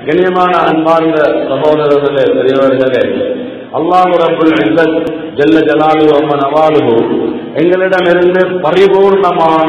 கண்ணியமான அன்பார்ந்த சகோதரர்களே பெரியவர்களே அல்லாஹ் ரபுல் இஸ்ஸத் ஜல்ல ஜலாலு அம்ம நவாலுஹு எங்களிடமிருந்து பரிபூர்ணமான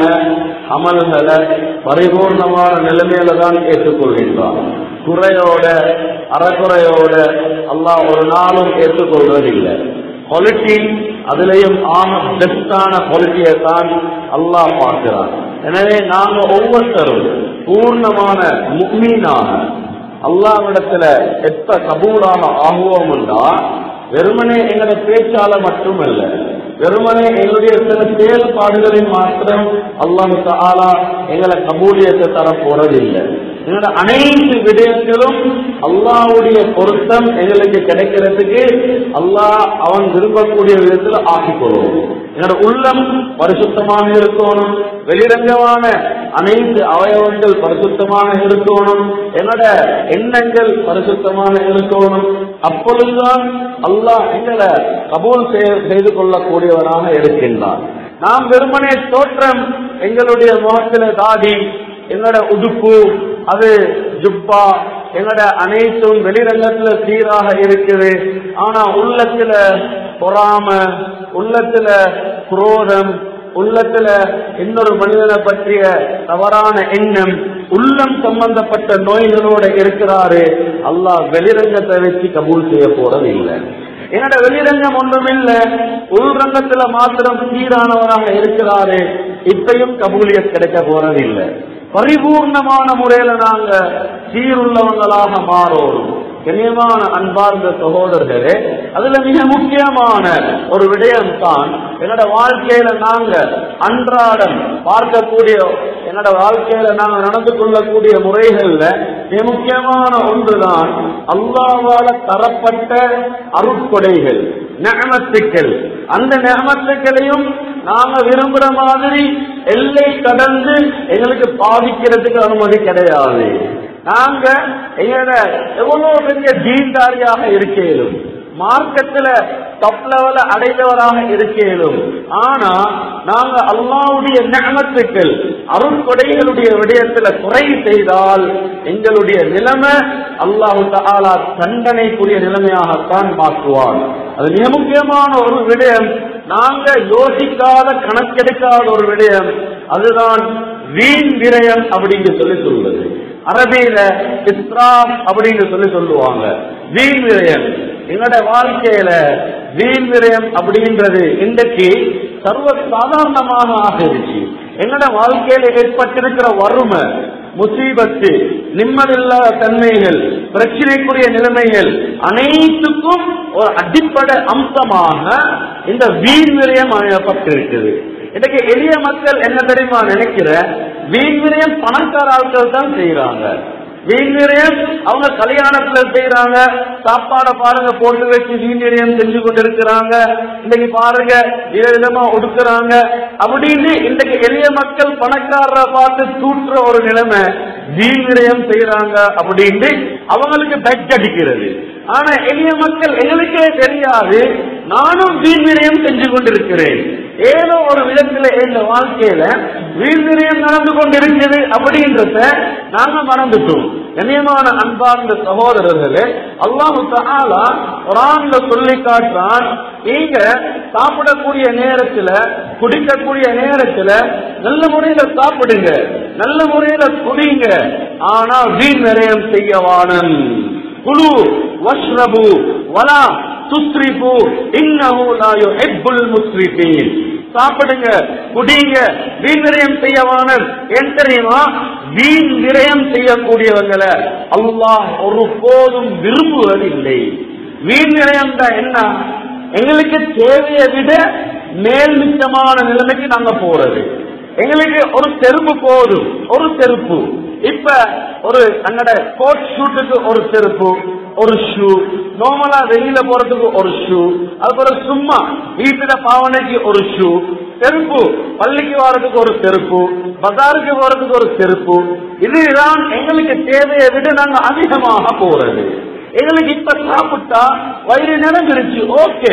அமல்களை பரிபூர்ணமான நிலைமையில தான் ஏற்றுக்கொள்கின்றான் குறையோட அறக்குறையோட அல்லாஹ் ஒரு நாளும் ஏற்றுக்கொள்வதில்லை குவாலிட்டி அதுலயும் ஆக பெஸ்டான குவாலிட்டியை தான் அல்லாஹ் பார்க்கிறான் எனவே நாங்க ஒவ்வொருத்தரும் பூர்ணமான முக்மீனாக அல்லாவிடத்துல எப்ப கபூலாக ஆகுவோம் என்றா வெறுமனே எங்களோட பேச்சால மட்டுமல்ல வெறுமனே எங்களுடைய சில செயல்பாடுகளின் மாத்திரம் அல்லாஹு தாலா எங்களை கபூலியத்தை தர போறதில்லை எங்களோட அனைத்து விடயங்களும் அல்லாஹ்வுடைய பொருத்தம் எங்களுக்கு கிடைக்கிறதுக்கு அல்லாஹ் அவன் விரும்பக்கூடிய விதத்துல ஆக்கிக்கொள்வோம் என்னோட உள்ளம் பரிசுத்தமாக இருக்கணும் வெளிரங்கமான அனைத்து அவயவங்கள் பரிசுத்தமாக இருக்கணும் என்னோட எண்ணங்கள் பரிசுத்தமாக இருக்கணும் அப்பொழுதுதான் அல்லாஹ் எங்களை கபூல் செய்ய- செய்து கொள்ளக்கூடியவனாக இருக்கின்றான் நாம் வெறுமனே தோற்றம் எங்களுடைய முகத்தில தாடி எங்களோட உடுப்பு அது ஜுப்பா எங்களோட அனைத்தும் வெளிரங்கத்துல சீராக இருக்குது ஆனா உள்ளத்துல பொறாம உள்ளத்துல குரோதம் உள்ளத்துல இன்னொரு மனிதனை பற்றிய தவறான எண்ணம் உள்ளம் சம்பந்தப்பட்ட நோய்களோட இருக்கிறாரு அல்லாஹ் வெளிரங்கத்தை வச்சு கபூல் செய்ய போறது இல்லை என்னோட வெளிரங்கம் ஒன்றுமில்ல உள்ரங்கத்துல மாத்திரம் சீரானவராக இருக்கிறாரு இப்பயும் கபூலியத் கிடைக்க போறதில்லை பரிபூர்ணமான முறையில நாங்க சீருள்ளவங்களாக மாறோம் கண்ணியமான அன்பார்ந்த சகோதரர்களே அதுல மிக முக்கியமான ஒரு விடயம் தான் என்னோட வாழ்க்கையில நாங்க அன்றாடம் பார்க்கக்கூடிய என்னோட வாழ்க்கையில நாங்க நடந்து கொள்ளக்கூடிய முறைகள்ல மிக முக்கியமான ஒன்றுதான் அல்லாவால தரப்பட்ட அருட்கொடைகள் நியமத்துக்கள் அந்த நியமத்துக்களையும் நாங்க விரும்புற மாதிரி எல்லை கடந்து எங்களுக்கு பாதிக்கிறதுக்கு அனுமதி கிடையாது நாங்க எங்களோட எவ்வளவு பெரிய தீன்தாரியாக இருக்கேனும் மார்க்கத்துல டாப் லெவல அடைந்தவராக இருக்கேனும் ஆனா நாங்க அல்லாவுடைய நியமத்துக்கள் அருண்கொடைகளுடைய விடயத்துல குறை செய்தால் எங்களுடைய நிலைமை அல்லாஹு தஆலா தண்டனைக்குரிய நிலைமையாகத்தான் மாற்றுவான் அது மிக முக்கியமான ஒரு விடயம் நாங்க யோசிக்காத கணக்கெடுக்காத ஒரு விடயம் அதுதான் வீண் விரயம் அப்படின்னு சொல்லி சொல்வது அரபியில இஸ்ராப் அப்படின்னு சொல்லி சொல்லுவாங்க வீண் விரயம் எங்களோட வாழ்க்கையில வீண் விரயம் அப்படின்றது இன்றைக்கு சர்வ சாதாரணமாக ஆகிருச்சு எங்களோட வாழ்க்கையில ஏற்பட்டிருக்கிற வறுமை முசீபத்து நிம்மதியில்லாத தன்மைகள் பிரச்சனைக்குரிய நிலைமைகள் அனைத்துக்கும் ஒரு அடிப்படை அம்சமாக இந்த வீண் விரயம் அமையப்பட்டிருக்குது இன்னைக்கு எளிய மக்கள் என்ன தெரியுமா நினைக்கிற வீண் விரயம் பணக்கார ஆட்கள் தான் செய்யறாங்க வீண் விரயம் அவங்க கல்யாணத்துல செய்யறாங்க சாப்பாடை பாருங்க போட்டு வச்சு வீண் விரயம் செஞ்சு கொண்டு இருக்கிறாங்க இன்னைக்கு பாருங்க விதவிதமா ஒடுக்குறாங்க அப்படின்னு இன்றைக்கு எளிய மக்கள் பணக்காரரை பார்த்து தூற்றுற ஒரு நிலைமை வீண் விரயம் செய்யறாங்க அப்படின்னு அவங்களுக்கு பெக் அடிக்கிறது ஆனா எளிய மக்கள் எங்களுக்கே தெரியாது நானும் வீண் விரயம் செஞ்சு கொண்டிருக்கிறேன் ஏதோ ஒரு விதத்துல இந்த வாழ்க்கையில வீண் விரயம் நடந்து கொண்டிருக்கிறது அப்படின்றத நாங்க மறந்துட்டோம் கண்ணியமான அன்பார்ந்த சகோதரர்களே அல்லாஹு தஆலா குரான்ல சொல்லி காட்டுறான் நீங்க சாப்பிடக்கூடிய நேரத்துல குடிக்கக்கூடிய நேரத்துல நல்ல முறையில சாப்பிடுங்க நல்ல முறையில குடிங்க ஆனா வீண் விரயம் செய்யவானன் குழு வஷ்ரபு வலா துஸ்ரிபு இன்னஹு லா யுஹிப்புல் முஸ்ரிஃபீன் சாப்பிடுங்க குடிங்க வீண் விரயம் செய்யவான ஏன் தெரியுமா வீண் விரயம் செய்யக்கூடியவங்களை அல்லாஹ் ஒரு போதும் விரும்புவதில்லை வீண் விரயம் தான் என்ன எங்களுக்கு தேவையை விட மேல் மிச்சமான நிலைமைக்கு நாங்க போறது எங்களுக்கு ஒரு செருப்பு போதும் ஒரு செருப்பு இப்ப ஒரு அங்கட கோட் ஷூட்டுக்கு ஒரு செருப்பு ஒரு ஷூ நார்மலா வெளியில போறதுக்கு ஒரு ஷூ அதுக்கப்புறம் சும்மா வீட்டுல பாவனைக்கு ஒரு ஷூ செருப்பு பள்ளிக்கு போறதுக்கு ஒரு செருப்பு பஜாருக்கு போறதுக்கு ஒரு செருப்பு இதுதான் எங்களுக்கு தேவையை விட நாங்க அதிகமாக போறது எங்களுக்கு இப்ப சாப்பிட்டா வயிறு நிரம்பிருச்சு ஓகே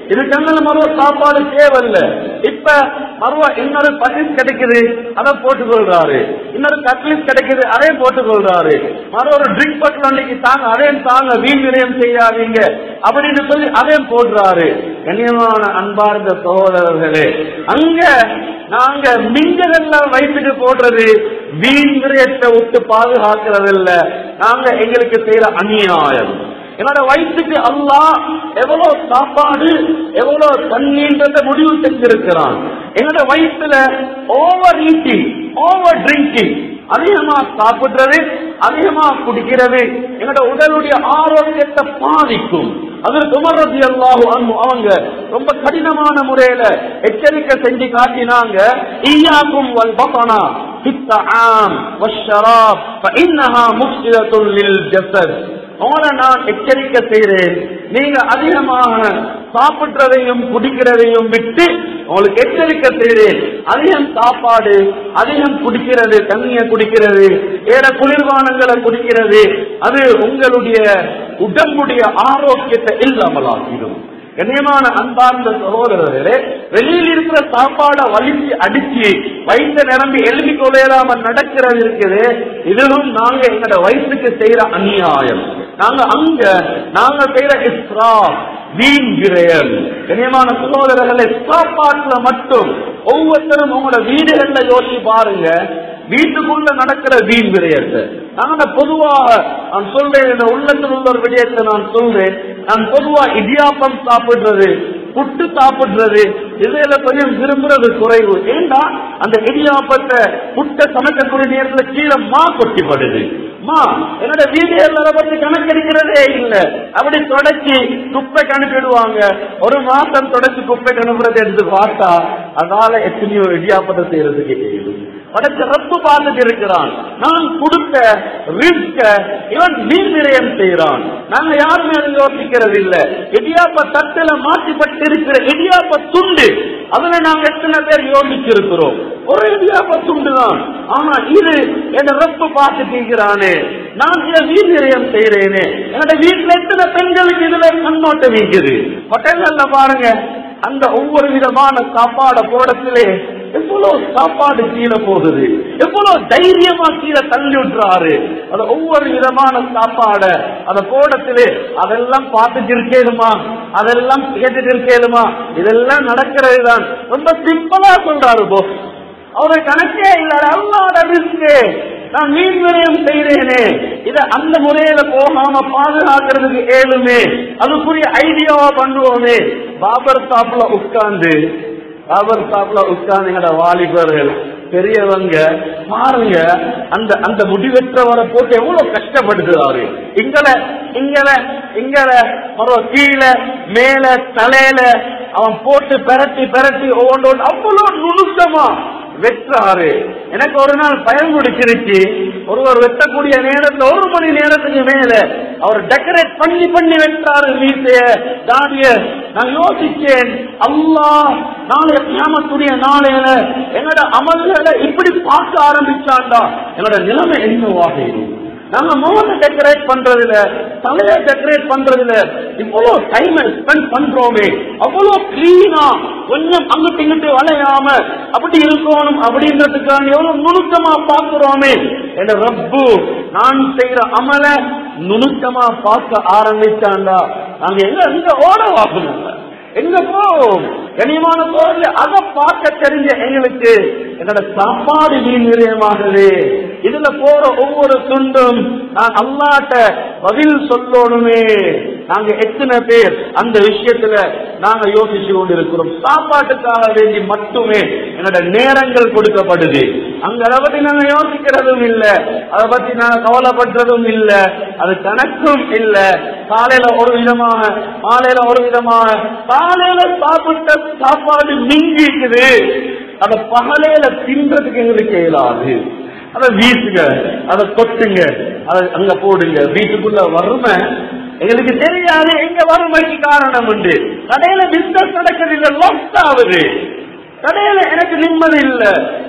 இதுக்கு அண்ணன் மருவ சாப்பாடு தேவையில்ல இப்ப மருவா இன்னொரு பசிஸ் கிடைக்குது அதை போட்டுக் கொள்றாரு இன்னொரு கட்லிஸ் கிடைக்குது அதையும் போட்டுக் கொள்றாரு மறு ஒரு ட்ரிங்க் பட்டில் அன்னைக்கு தாங்க அதையும் தாங்க வீண் விரயம் செய்யாதீங்க அப்படின்னு சொல்லி அதையும் போடுறாரு கண்ணியமான அன்பார்ந்த சகோதரர்களே அங்க நாங்க மிஞ்சதெல்லாம் வயிற்றுக்கு போடுறது வீண் விரயத்தை விட்டு பாதுகாக்கிறது இல்ல நாங்க எங்களுக்கு செய்யற அநியாயம் என்னோட வயிற்றுக்கு அல்லாஹ் எவ்வளவு சாப்பாடு எவ்வளவு தண்ணீன்றத முடிவு செஞ்சிருக்கிறான் என்னோட வயிற்றுல ஓவர் ஈட்டிங் ஓவர் ட்ரிங்கிங் அதிகமா சாப்பிடுறது அதிகமா குடிக்கிறது என்னோட உடலுடைய ஆரோக்கியத்தை பாதிக்கும் அதற்கு உமர்றது அல்லாஹு அன்ஹு அவங்க ரொம்ப கடினமான முறையில எச்சரிக்கை செஞ்சு காட்டினாங்க ஈயாக்கும் வல் பபனா بالطعام والشراب فإنها مفسدة للجسد உங்களை நான் எச்சரிக்கை செய்கிறேன் நீங்க அதிகமாக சாப்பிடுறதையும் குடிக்கிறதையும் விட்டு உங்களுக்கு எச்சரிக்கை செய்கிறேன் அதிகம் சாப்பாடு அதிகம் குடிக்கிறது தண்ணியை குடிக்கிறது ஏற குளிர்பானங்களை குடிக்கிறது அது உங்களுடைய உடம்புடைய ஆரோக்கியத்தை இல்லாமலாக்கிடும் கண்ணியமான அன்பார்ந்த சகோதரர்களே வெளியில் இருக்கிற சாப்பாடை வலிச்சு அடிச்சு வயிற்ற நிரம்பி எழுதி கொள்ளையிலாம நடக்கிறது இருக்குது இதுவும் நாங்க எங்களோட வயிற்றுக்கு செய்யற அநியாயம் நாங்க அங்க நாங்க செய்யற இஸ்ரா வீண் விரயம் கண்ணியமான சகோதரர்களே சாப்பாட்டுல மட்டும் ஒவ்வொருத்தரும் உங்களோட வீடுகள்ல யோசிச்சு பாருங்க வீட்டுக்குள்ள நடக்கிற வீண் விரயத்தை நான் பொதுவாக நான் சொல்றேன் இந்த உள்ளத்தில் உள்ள ஒரு விடயத்தை நான் சொல்றேன் நான் பொதுவா இடியாப்பம் சாப்பிடுறது புட்டு சாப்பிடுறது இதுல கொஞ்சம் விரும்புறது குறைவு ஏண்டா அந்த இடியாப்பத்தை புட்டை சமைக்கக்கூடிய நேரத்துல கீழே மா கொட்டிப்படுது மா என்னோட வீடியோல அதை பத்தி கணக்கெடுக்கிறதே இல்ல அப்படி தொடச்சி குப்பைக்கு அனுப்பிடுவாங்க ஒரு மாசம் தொடச்சி குப்பைக்கு அனுப்புறதை எடுத்து பார்த்தா அதால எத்தனையோ இடியாப்பத்தை செய்யறதுக்கு தெரியுது படைச்ச ரப்பு பார்த்துட்டு இருக்கிறான் நான் கொடுத்த ரிஸ்க இவன் வீண் விரயம் செய்யறான் நாங்க யாருமே அதை யோசிக்கிறது இல்ல இடியாப்ப தட்டுல மாட்டிப்பட்டு இருக்கிற இடியாப்ப துண்டு அதுல நாங்க எத்தனை பேர் யோசிச்சிருக்கிறோம் ஒரு இடியாப்ப துண்டு தான் ஆனா இது என் ரப்பு பார்த்துட்டு இருக்கிறானே நான் இதை வீண் விரயம் செய்யறேனே என்னோட வீட்டுல எத்தனை பெண்களுக்கு இதுல கண்ணோட்டம் வீக்குது ஹோட்டல்ல பாருங்க அந்த ஒவ்வொரு விதமான சாப்பாட போடத்திலே எவ்வளவு சாப்பாடு கீழே போகுது எவ்வளவு தைரியமா கீழே தள்ளி விட்டுறாரு அது ஒவ்வொரு விதமான சாப்பாட அத போடத்திலே அதெல்லாம் பார்த்துட்டு இருக்கேனுமா அதெல்லாம் கேட்டுட்டு இருக்கேனுமா இதெல்லாம் நடக்கிறது தான் ரொம்ப சிம்பிளா சொல்றாரு போஸ் அவரு கணக்கே இல்ல அல்லாத ரிஸ்க் நான் மீன் விரயம் செய்கிறேனே இத அந்த முறையில போகாம பாதுகாக்கிறதுக்கு ஏழுமே அதுக்குரிய ஐடியாவா பண்ணுவோமே பாபர் சாப்ல உட்கார்ந்து பாபர் சாப்ல உட்கார்ந்து எங்கட வாலிபர்கள் பெரியவங்க பாருங்க அந்த அந்த முடிவெற்றவரை போட்டு எவ்வளவு கஷ்டப்படுத்துறாரு இங்கல இங்கல இங்கல மரம் கீழே மேல தலையில அவன் போட்டு பெரட்டி பெரட்டி ஒவ்வொன்று அவ்வளவு நுணுக்கமா வெட்டுறாரு எனக்கு ஒரு நாள் பயம் முடிச்சிருச்சு ஒருவர் வெட்டக்கூடிய நேரத்துல ஒரு மணி நேரத்துக்கு மேல அவர் டெக்கரேட் பண்ணி பண்ணி வெட்டுறாரு வீட்டைய தாடிய நான் யோசிச்சேன் அல்லாஹ் நாளைய கியாமத்துடைய நாளையில என்னோட அமல்களை இப்படி பார்க்க ஆரம்பிச்சாண்டா என்னோட நிலைமை என்னவாக இருக்கும் நாங்க முகத்தை டெக்கரேட் பண்றதுல தலைய டெக்கரேட் பண்றதுல இவ்வளவு டைம் ஸ்பெண்ட் பண்றோமே அவ்வளவு கிளீனா கொஞ்சம் அங்கிட்டு இங்கிட்டு வளையாம அப்படி இருக்கணும் அப்படின்றதுக்கான எவ்வளவு நுணுக்கமா பார்க்கிறோமே என்ற ரப்பு நான் செய்யற அமல நுணுக்கமா பார்க்க ஆரம்பிச்சாண்டா நாங்க எங்க எங்க ஓட வாக்கணும் எங்க போவோம் கனியமான போர்ல அதை பார்க்க தெரிஞ்ச எங்களுக்கு என்னோட சாப்பாடு வீண் நிலையமாகுது இதுல போற ஒவ்வொரு துண்டும் நான் அல்லாட்ட பதில் சொல்லணுமே நாங்க எத்தனை பேர் அந்த விஷயத்துல நாங்க யோசிச்சு கொண்டிருக்கிறோம் சாப்பாட்டுக்காக வேண்டி மட்டுமே என்னோட நேரங்கள் கொடுக்கப்படுது அங்க அதை பத்தி நாங்க யோசிக்கிறதும் இல்ல அதை பத்தி நாங்க கவலைப்படுறதும் இல்ல அது கணக்கும் இல்ல காலையில ஒரு விதமாக மாலையில ஒரு விதமாக காலையில சாப்பிட்ட சாப்பாடு மிஞ்சிக்குது அத பகலையில தின்றதுக்கு எங்களுக்கு இயலாது அதை வீசுங்க அதை கொட்டுங்க அதை அங்க போடுங்க வீட்டுக்குள்ள வறுமை எங்களுக்கு தெரியாது எங்க வறுமைக்கு காரணம் உண்டு கடையில பிசினஸ் நடக்குது இல்ல லாஸ் ஆகுது கடையில எனக்கு நிம்மதி இல்ல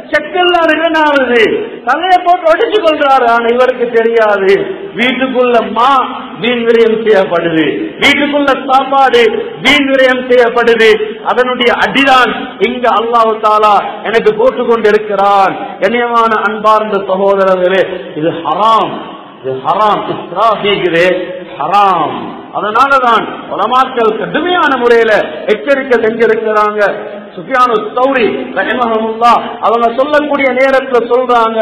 செக்கெல்லாம் ரிட்டர்ன் ஆகுது தலையை போட்டு ஒடிச்சு கொள்றாரு ஆனா இவருக்கு தெரியாது வீட்டுக்குள்ள மா வீண் விரயம் செய்யப்படுது வீட்டுக்குள்ள சாப்பாடு வீண் விரயம் செய்யப்படுது அதனுடைய அடிதான் இங்க அல்லாஹு தாலா எனக்கு போட்டு கொண்டிருக்கிறான் கண்ணியமான அன்பார்ந்த சகோதரர்களே இது ஹராம் இது ஹராம் இஸ்ராஃபிக்குது ஹராம் அதனாலதான் உலமாக்கள் கடுமையான முறையில எச்சரிக்கை செஞ்சிருக்கிறாங்க சுஃபியானு சௌரி ரஹிமஹமுல்லா அவங்க சொல்லக்கூடிய நேரத்துல சொல்றாங்க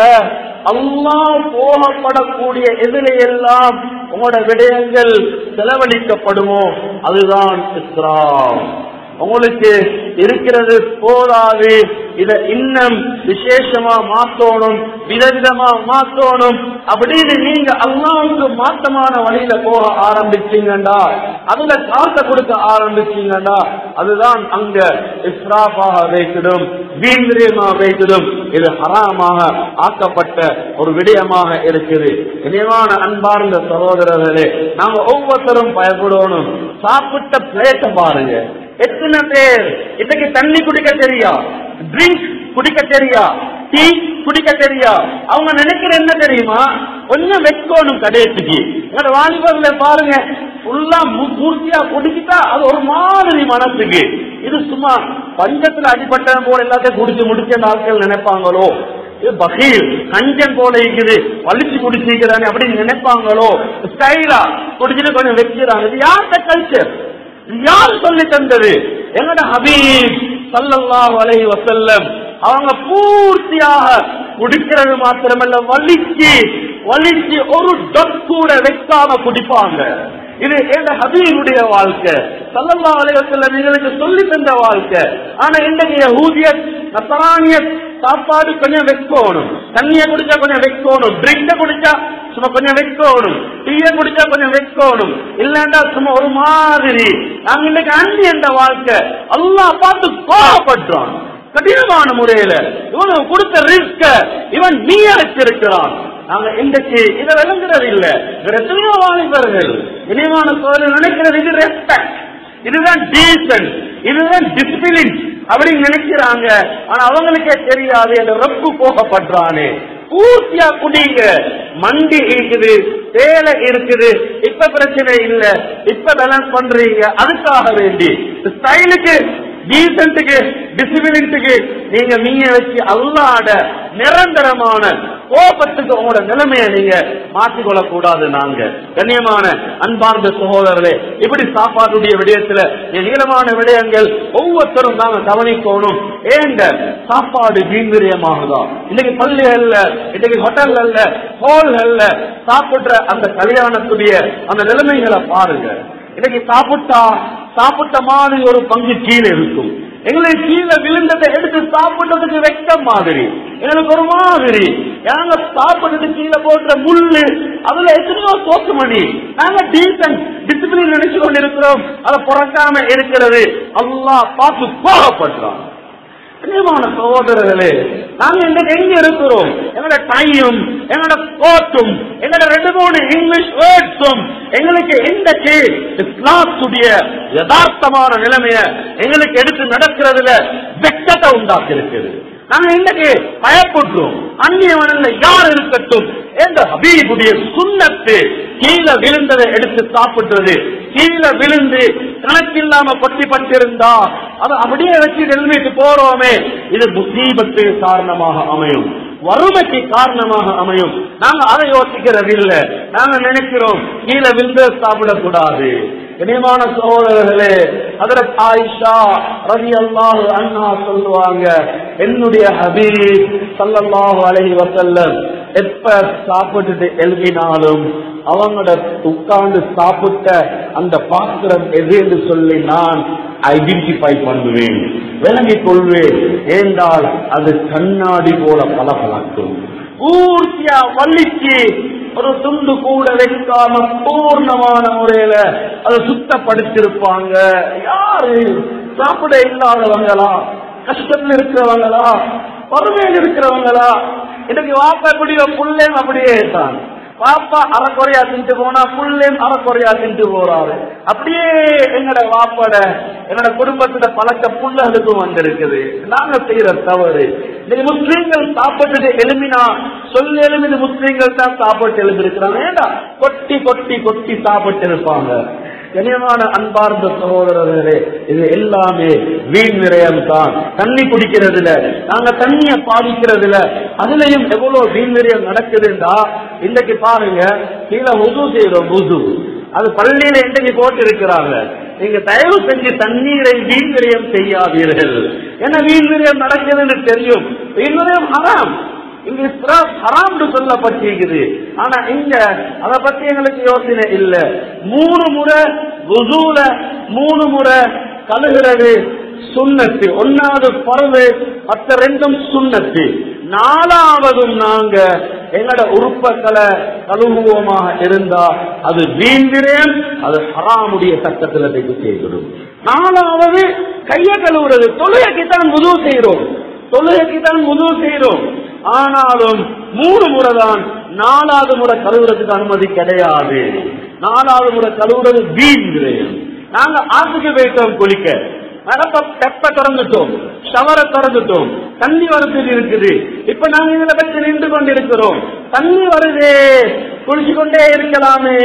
அல்லாஹ் போகப்படக்கூடிய எதிலே எல்லாம் உங்களோட விடயங்கள் செலவழிக்கப்படுமோ அதுதான் இஸ்ராம் உங்களுக்கு இருக்கிறது போதாது இத இன்னும் விசேஷமா மாத்தணும் விதவிதமா மாத்தணும் அப்படின்னு நீங்க அல்லாவுக்கு மாற்றமான வழியில போக ஆரம்பிச்சீங்கடா அதுல காசை கொடுக்க ஆரம்பிச்சீங்கடா அதுதான் அங்க இஸ்ராஃபாக வைக்கிடும் வீந்திரியமாக வைக்கிடும் இது ஹராமாக ஆக்கப்பட்ட ஒரு விடயமாக இருக்குது இனிவான அன்பார்ந்த சகோதரர்களே நாங்க ஒவ்வொருத்தரும் பயப்படணும் சாப்பிட்ட பிளேட்டை பாருங்க எத்தனை பேர் இன்னைக்கு தண்ணி குடிக்க தெரியா ட்ரிங்க் குடிக்க தெரியா டீ குடிக்க தெரியா அவங்க நினைக்கிற என்ன தெரியுமா கொஞ்சம் வைக்கணும் கடைசிக்கு எங்களோட வாலிபர்ல பாருங்க ஃபுல்லா பூர்த்தியா குடிக்கிட்டா அது ஒரு மாதிரி மனசுக்கு இது சும்மா பஞ்சத்துல அடிப்பட்ட போல எல்லாத்தையும் குடிச்சு முடிச்ச நாட்கள் நினைப்பாங்களோ இது பகீர் கஞ்சன் போல இருக்குது வலிச்சு குடிச்சிக்கிறாங்க அப்படின்னு நினைப்பாங்களோ ஸ்டைலா குடிச்சுட்டு கொஞ்சம் வைக்கிறாங்க இது யார்கிட்ட கல்ச்சர் யார் சொல்லி தந்தது எங்கட ஹபீப் சல்லல்லாஹு அலைஹி வஸல்லம் அவங்க பூர்த்தியாக குடிக்கிறது மாத்திரமல்ல வலிச்சு வலிச்சு ஒரு டொட் கூட வைக்காம குடிப்பாங்க இது எங்க ஹபீபுடைய வாழ்க்கை சல்லல்லாஹு அலைஹி வஸல்லம் எங்களுக்கு சொல்லி தந்த வாழ்க்கை ஆனா இன்றைக்கு யஹூதியத் நசரானியத் சாப்பாடு கொஞ்சம் வைக்கணும் தண்ணிய குடிச்சா கொஞ்சம் வைக்கணும் ட்ரிங்க குடிச்சா சும்மா கொஞ்சம் வைக்கணும் டீய குடிச்சா கொஞ்சம் வைக்கணும் இல்லண்டா சும்மா ஒரு மாதிரி நாங்க இன்னைக்கு அந்தி என்ற வாழ்க்கை அல்லாஹ் பார்த்து கோபப்படுறான் கடினமான முறையில இவன் கொடுத்த ரிஸ்க இவன் நீ அழைச்சிருக்கிறான் நாங்க இன்றைக்கு இதை விளங்குறது இல்ல இவர் எத்தனையோ வாலிபர்கள் இனிமான சோதனை நினைக்கிறது இது ரெஸ்பெக்ட் இதுதான் டீசன்ட் இதுதான் டிசிப்ளின் அப்படின்னு நினைக்கிறாங்க ஆனா அவங்களுக்கே தெரியாது என்ற ரப்பு போகப்படுறானே பூர்த்தியா குடிங்க மண்டி இருக்குது சேலை இருக்குது இப்ப பிரச்சனை இல்ல இப்ப பேலன்ஸ் பண்றீங்க அதுக்காக வேண்டி ஸ்டைலுக்கு டீசென்ட்டுக்கு டிசிப்ளின்ட்டுக்கு நீங்க மீய வச்சு அல்லாட நிரந்தரமான கோபத்துக்கு உங்களோட நிலைமையை நீங்க மாற்றிக்கொள்ள கூடாது நாங்க கண்ணியமான அன்பார்ந்த சகோதரர்களே இப்படி சாப்பாட்டுடைய விடயத்துல நீளமான விடயங்கள் ஒவ்வொருத்தரும் நாங்க கவனிக்கணும் ஏங்க சாப்பாடு வீண்விரியமாகுதா இன்னைக்கு பள்ளிகள்ல இன்னைக்கு ஹோட்டல்கள்ல ஹோல்கள்ல சாப்பிடுற அந்த கல்யாணத்துடைய அந்த நிலைமைகளை பாருங்க இன்னைக்கு சாப்பிட்டா சாப்பிட்ட மாதிரி ஒரு பங்கு கீழே இருக்கும் எங்களுக்கு கீழே விழுந்ததை எடுத்து சாப்பிட்டதுக்கு வெட்ட மாதிரி எங்களுக்கு ஒரு மாதிரி நாங்க சாப்பிட்டது கீழே போடுற முள்ளு அதுல எத்தனையோ சோத்து மணி நாங்க டீசன்ட் டிசிப்ளின் நினைச்சு கொண்டு இருக்கிறோம் அதை புறக்காம இருக்கிறது அல்லாஹ் பார்த்து கோபப்படுறான் கண்ணியமான சகோதரர்களே நாங்க இன்றைக்கு எங்க இருக்கிறோம் எங்களோட டையும் எங்களோட கோட்டும் எங்களோட ரெண்டு மூணு இங்கிலீஷ் வேர்ட்ஸும் எங்களுக்கு இன்றைக்கு இஸ்லாத்துடைய யதார்த்தமான நிலைமைய எங்களுக்கு எடுத்து நடக்கிறதுல வெக்கத்தை உண்டாக்கி இருக்குது நாங்க இன்றைக்கு பயப்படுறோம் அந்நியவனில் யார் இருக்கட்டும் என்ற ஹபீபுடைய சுண்ணத்து கீழே விழுந்ததை எடுத்து சாப்பிடுறது கீழே விழுந்து கணக்கில்லாம கொட்டி பட்டிருந்தா அதை அப்படியே வச்சு எழுதிட்டு போறோமே இது முசீபத்து காரணமாக அமையும் வறுமைக்கு காரணமாக அமையும் நாங்க அதை யோசிக்கிறது இல்ல நாங்க நினைக்கிறோம் கீழே விழுந்து சாப்பிடக்கூடாது இனிமான சகோதரர்களே அதில் ஆயிஷா ரவி அல்லாஹ் அண்ணா சொல்லுவாங்க என்னுடைய ஹபீப் சல்லல்லாஹு அலைஹி வஸல்லம் எப்ப சாப்பிட்டுட்டு எழுதினாலும் அவங்களோட உட்கார்ந்து சாப்பிட்ட அந்த பாத்திரம் எது என்று சொல்லி நான் ஐடென்டிஃபை பண்ணுவேன் விளங்கிக் கொள்வேன் ஏண்டால் அது கண்ணாடி போல பளபளக்கும் பூர்த்தியா வள்ளிக்கு ஒரு துண்டு கூட வைக்காம பூர்ணமான முறையில அதை சுத்தப்படுத்திருப்பாங்க யாரு சாப்பிட இல்லாதவங்களா கஷ்டத்தில் இருக்கிறவங்களா வறுமையில் இருக்கிறவங்களா இன்னைக்கு வாப்பக்கூடிய புள்ளேன் அப்படியே தான் பாப்பா அறக்குறையா தின்ட்டு போனா புள்ளையும் அறக்குறையா தின்ட்டு போறாரு அப்படியே எங்கட வாப்பட என்னோட குடும்பத்துல பழக்க புள்ளகளுக்கும் வந்திருக்குது நாங்க செய்யற தவறு இந்த முஸ்லீம்கள் சாப்பிட்டு எழுமினா சொல்லி எழுமிது முஸ்லீம்கள் தான் சாப்பிட்டு எழுதிருக்கிறாங்க ஏண்டா கொட்டி கொட்டி கொட்டி சாப்பிட்டு இருப்பாங்க கனியமான அன்பார்ந்த சகோதரர்களே இது எல்லாமே வீண் விரயம் தான் தண்ணி குடிக்கிறதுல நாங்க தண்ணிய பாதிக்கிறதுல அதுலயும் எவ்வளவு வீண் விரயம் நடக்குதுன்றா இன்னைக்கு பாருங்க கீழே உது செய்யறோம் உது அது பள்ளியில இன்றைக்கு போட்டு இருக்கிறாங்க நீங்க தயவு செஞ்சு தண்ணீரை வீண் விரயம் செய்யாதீர்கள் ஏன்னா வீண் விரயம் நடக்குதுன்னு தெரியும் வீண் விரயம் ஹராம் இங்க இஸ்ராப் ஹராம்னு சொல்லப்பட்டிருக்குது ஆனா இங்க அத பத்தி எங்களுக்கு யோசனை இல்ல மூணு முறை வுசூல மூணு முறை கழுகிறது சுண்ணத்து ஒன்னாவது பறவு மற்ற ரெண்டும் சுண்ணத்து நாலாவதும் நாங்க எங்கட உறுப்புகளை கழுவுவோமாக இருந்தா அது வீண்கிறேன் அது ஹராமுடைய சட்டத்தில் போய் செய்திடும் நாலாவது கைய கழுவுறது தொழுகைக்கு தான் முது செய்கிறோம் தொழுகைக்கு தான் முது செய்கிறோம் ஆனாலும் மூணு முறை தான் நாலாவது முறை கழுவுறதுக்கு அனுமதி கிடையாது நாலாவது முறை கழுவுறது வீண்கிறேன் நாங்க ஆற்றுக்கு போயிட்டோம் குளிக்க நடப்ப தெப்ப திறந்துட்டோம் ஷவரை திறந்துட்டோம் தண்ணி வரத்தில் இருக்குது இப்ப நாங்க இதுல பற்றி நின்று கொண்டிருக்கிறோம் தண்ணி வருதே குளிச்சு கொண்டே இருக்கலாமே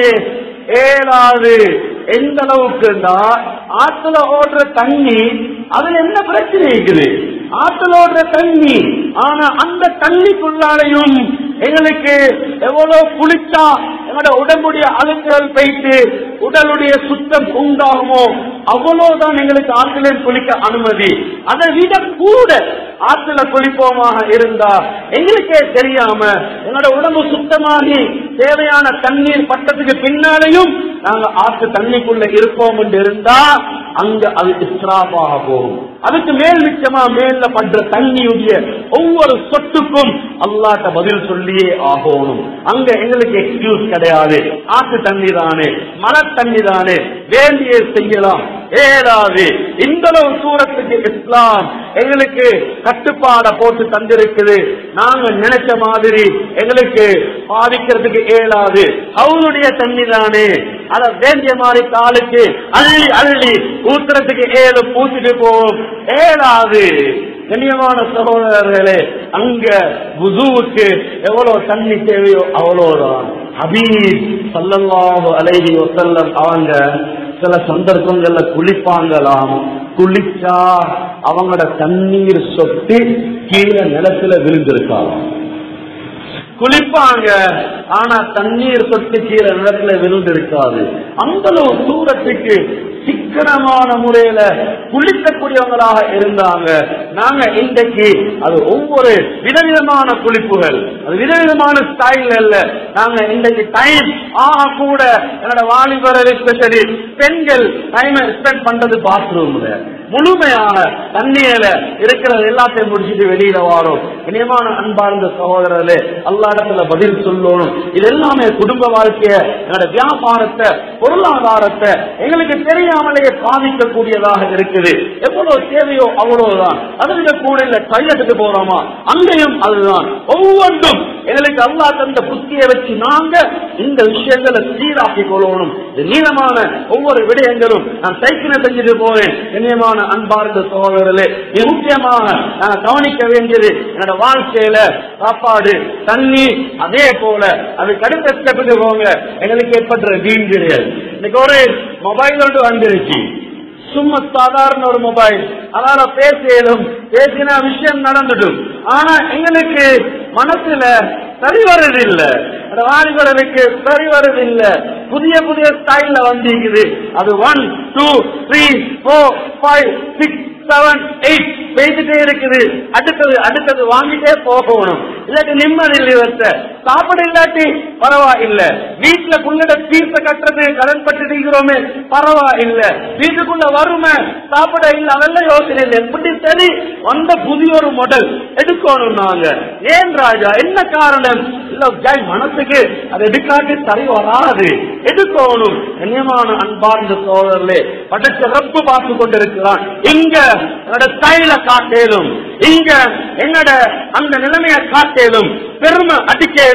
ஏழாவது எந்த அளவுக்கு ஆத்துல ஓடுற தண்ணி அதுல என்ன பிரச்சனை இருக்குது ஆத்துல ஓடுற தண்ணி ஆனா அந்த தண்ணிக்குள்ளாலையும் எங்களுக்கு எவ்வளவு குளிச்சா எங்களோட உடம்புடைய அழுக்குகள் போயிட்டு உடலுடைய சுத்தம் உண்டாகுமோ அவ்வளவுதான் எங்களுக்கு ஆற்றில் குளிக்க அனுமதி அதை விட கூட ஆற்றுல குளிப்போமாக இருந்தா எங்களுக்கே தெரியாம எங்களோட உடம்பு சுத்தமாகி தேவையான தண்ணீர் பட்டத்துக்கு பின்னாலேயும் நாங்க ஆற்று தண்ணிக்குள்ள இருப்போம் என்று இருந்தா அங்க அது இஸ்ராபாக போகும் அதுக்கு மேல் மிச்சமா மேல பண்ற தண்ணியுடைய ஒவ்வொரு சொட்டுக்கும் அல்லாட்ட பதில் சொல்லியே ஆகணும் அங்க எங்களுக்கு எக்ஸ்கியூஸ் கிடையாது ஆற்று தண்ணி தானே மழை தண்ணி தானே வேண்டிய செய்யலாம் ஏதாவது இந்த அளவு தூரத்துக்கு இஸ்லாம் எங்களுக்கு கட்டுப்பாட போட்டு தந்திருக்குது நாங்க நினைச்ச மாதிரி எங்களுக்கு பாதிக்கிறதுக்கு இயலாது அவருடைய தண்ணி தானே அத வேண்டிய மாதிரி காலுக்கு அள்ளி அள்ளி ஊத்துறதுக்கு ஏழு பூசிட்டு போவோம் ஏழாது கண்ணியமான சகோதரர்களே அங்க புதுவுக்கு எவ்வளவு தண்ணி தேவையோ அவ்வளவுதான் ஹபீப் சல்லல்லாஹு அலைஹி வஸல்லம் அவங்க சில சந்தர்ப்பங்கள்ல குளிப்பாங்களாம் குளிச்சா அவங்களோட தண்ணீர் சொட்டு கீழே நிலத்துல விழுந்திருக்காங்க குளிப்பாங்க ஆனா தண்ணீர் சொட்டு கீழே நிலத்துல விழுந்திருக்காது அந்த அளவு தூரத்துக்கு சிக்கனமான முறையில குளிக்கக்கூடியவங்களாக இருந்தாங்க நாங்க இன்றைக்கு அது ஒவ்வொரு விதவிதமான குளிப்புகள் அது விதவிதமான ஸ்டைல் அல்ல நாங்க இன்றைக்கு டைம் ஆக கூட என்னோட வாலிபர் எஸ்பெஷலி பெண்கள் டைம் ஸ்பெண்ட் பண்றது பாத்ரூம்ல முழுமையான தண்ணியில இருக்கிறது எல்லாத்தையும் முடிச்சுட்டு வெளியில வாரோம் இனியமான அன்பார்ந்த சகோதரர்களே அல்லா இடத்துல பதில் சொல்லணும் இது எல்லாமே குடும்ப வாழ்க்கைய என்னோட வியாபாரத்தை பொருளாதாரத்தை எங்களுக்கு தெரியாமலேயே பாதிக்கக்கூடியதாக இருக்குது எவ்வளவு தேவையோ அவ்வளவுதான் அது விட கூட இல்ல டைலட்டுக்கு போறோமா அங்கேயும் அதுதான் ஒவ்வொன்றும் எங்களுக்கு அல்லா தந்த புத்தியை வச்சு நாங்க இந்த விஷயங்களை சீராக்கி கொள்ளணும் இது நீளமான ஒவ்வொரு விடயங்களும் நான் சைக்கிளை செஞ்சுட்டு போறேன் கண்ணியமான அன்பார்ந்த சகோதரர்களே இது முக்கியமாக நான் கவனிக்க வேண்டியது என்னோட வாழ்க்கையில சாப்பாடு தண்ணி அதே போல அதுக்கு அடுத்த ஸ்டெப்புக்கு போங்க எங்களுக்கு ஏற்படுற வீண்கிறீர்கள் இன்னைக்கு ஒரு மொபைல் ஒன்று வந்துருச்சு சும்மா சாதாரண ஒரு மொபைல் அதால பேசியலும் பேசின விஷயம் நடந்துடும் ஆனா எங்களுக்கு மனசுல சரி வர்றதில்லை வாலிபர்களுக்கு சரி வர்றதில்லை புதிய புதிய ஸ்டைல்ல வந்திருக்குது அது one two three four five six seven eight பேசிட்டே இருக்குது அடுத்தது அடுத்தது வாங்கிட்டே போகணும் இல்லாட்டி நிம்மதி இல்லை இவர்கிட்ட சாப்பிட இல்லாட்டி பரவாயில்ல வீட்டுல புள்ளட பீச கட்டுறது கடன் பட்டுக்கிறோமே பரவாயில்ல வீட்டுக்குள்ள வருமே சாப்பிட இல்ல அதெல்லாம் யோசனை இல்லை எப்படி சரி வந்த புதிய ஒரு மாடல் எடுக்கணும் நாங்க ஏன் ராஜா என்ன காரணம் இல்ல ஜாய் மனசுக்கு அது எடுக்காட்டி சரி வராது எடுக்கணும் கண்ணியமான அன்பார்ந்த சோதரர்களே படைச்ச ரப்பு பார்த்து கொண்டிருக்கிறான் இங்க என்னோட ஸ்டைல காட்டேலும் இங்க என்னோட அந்த நிலைமையை காட்டேலும் பெருமை அடிக்கேலும்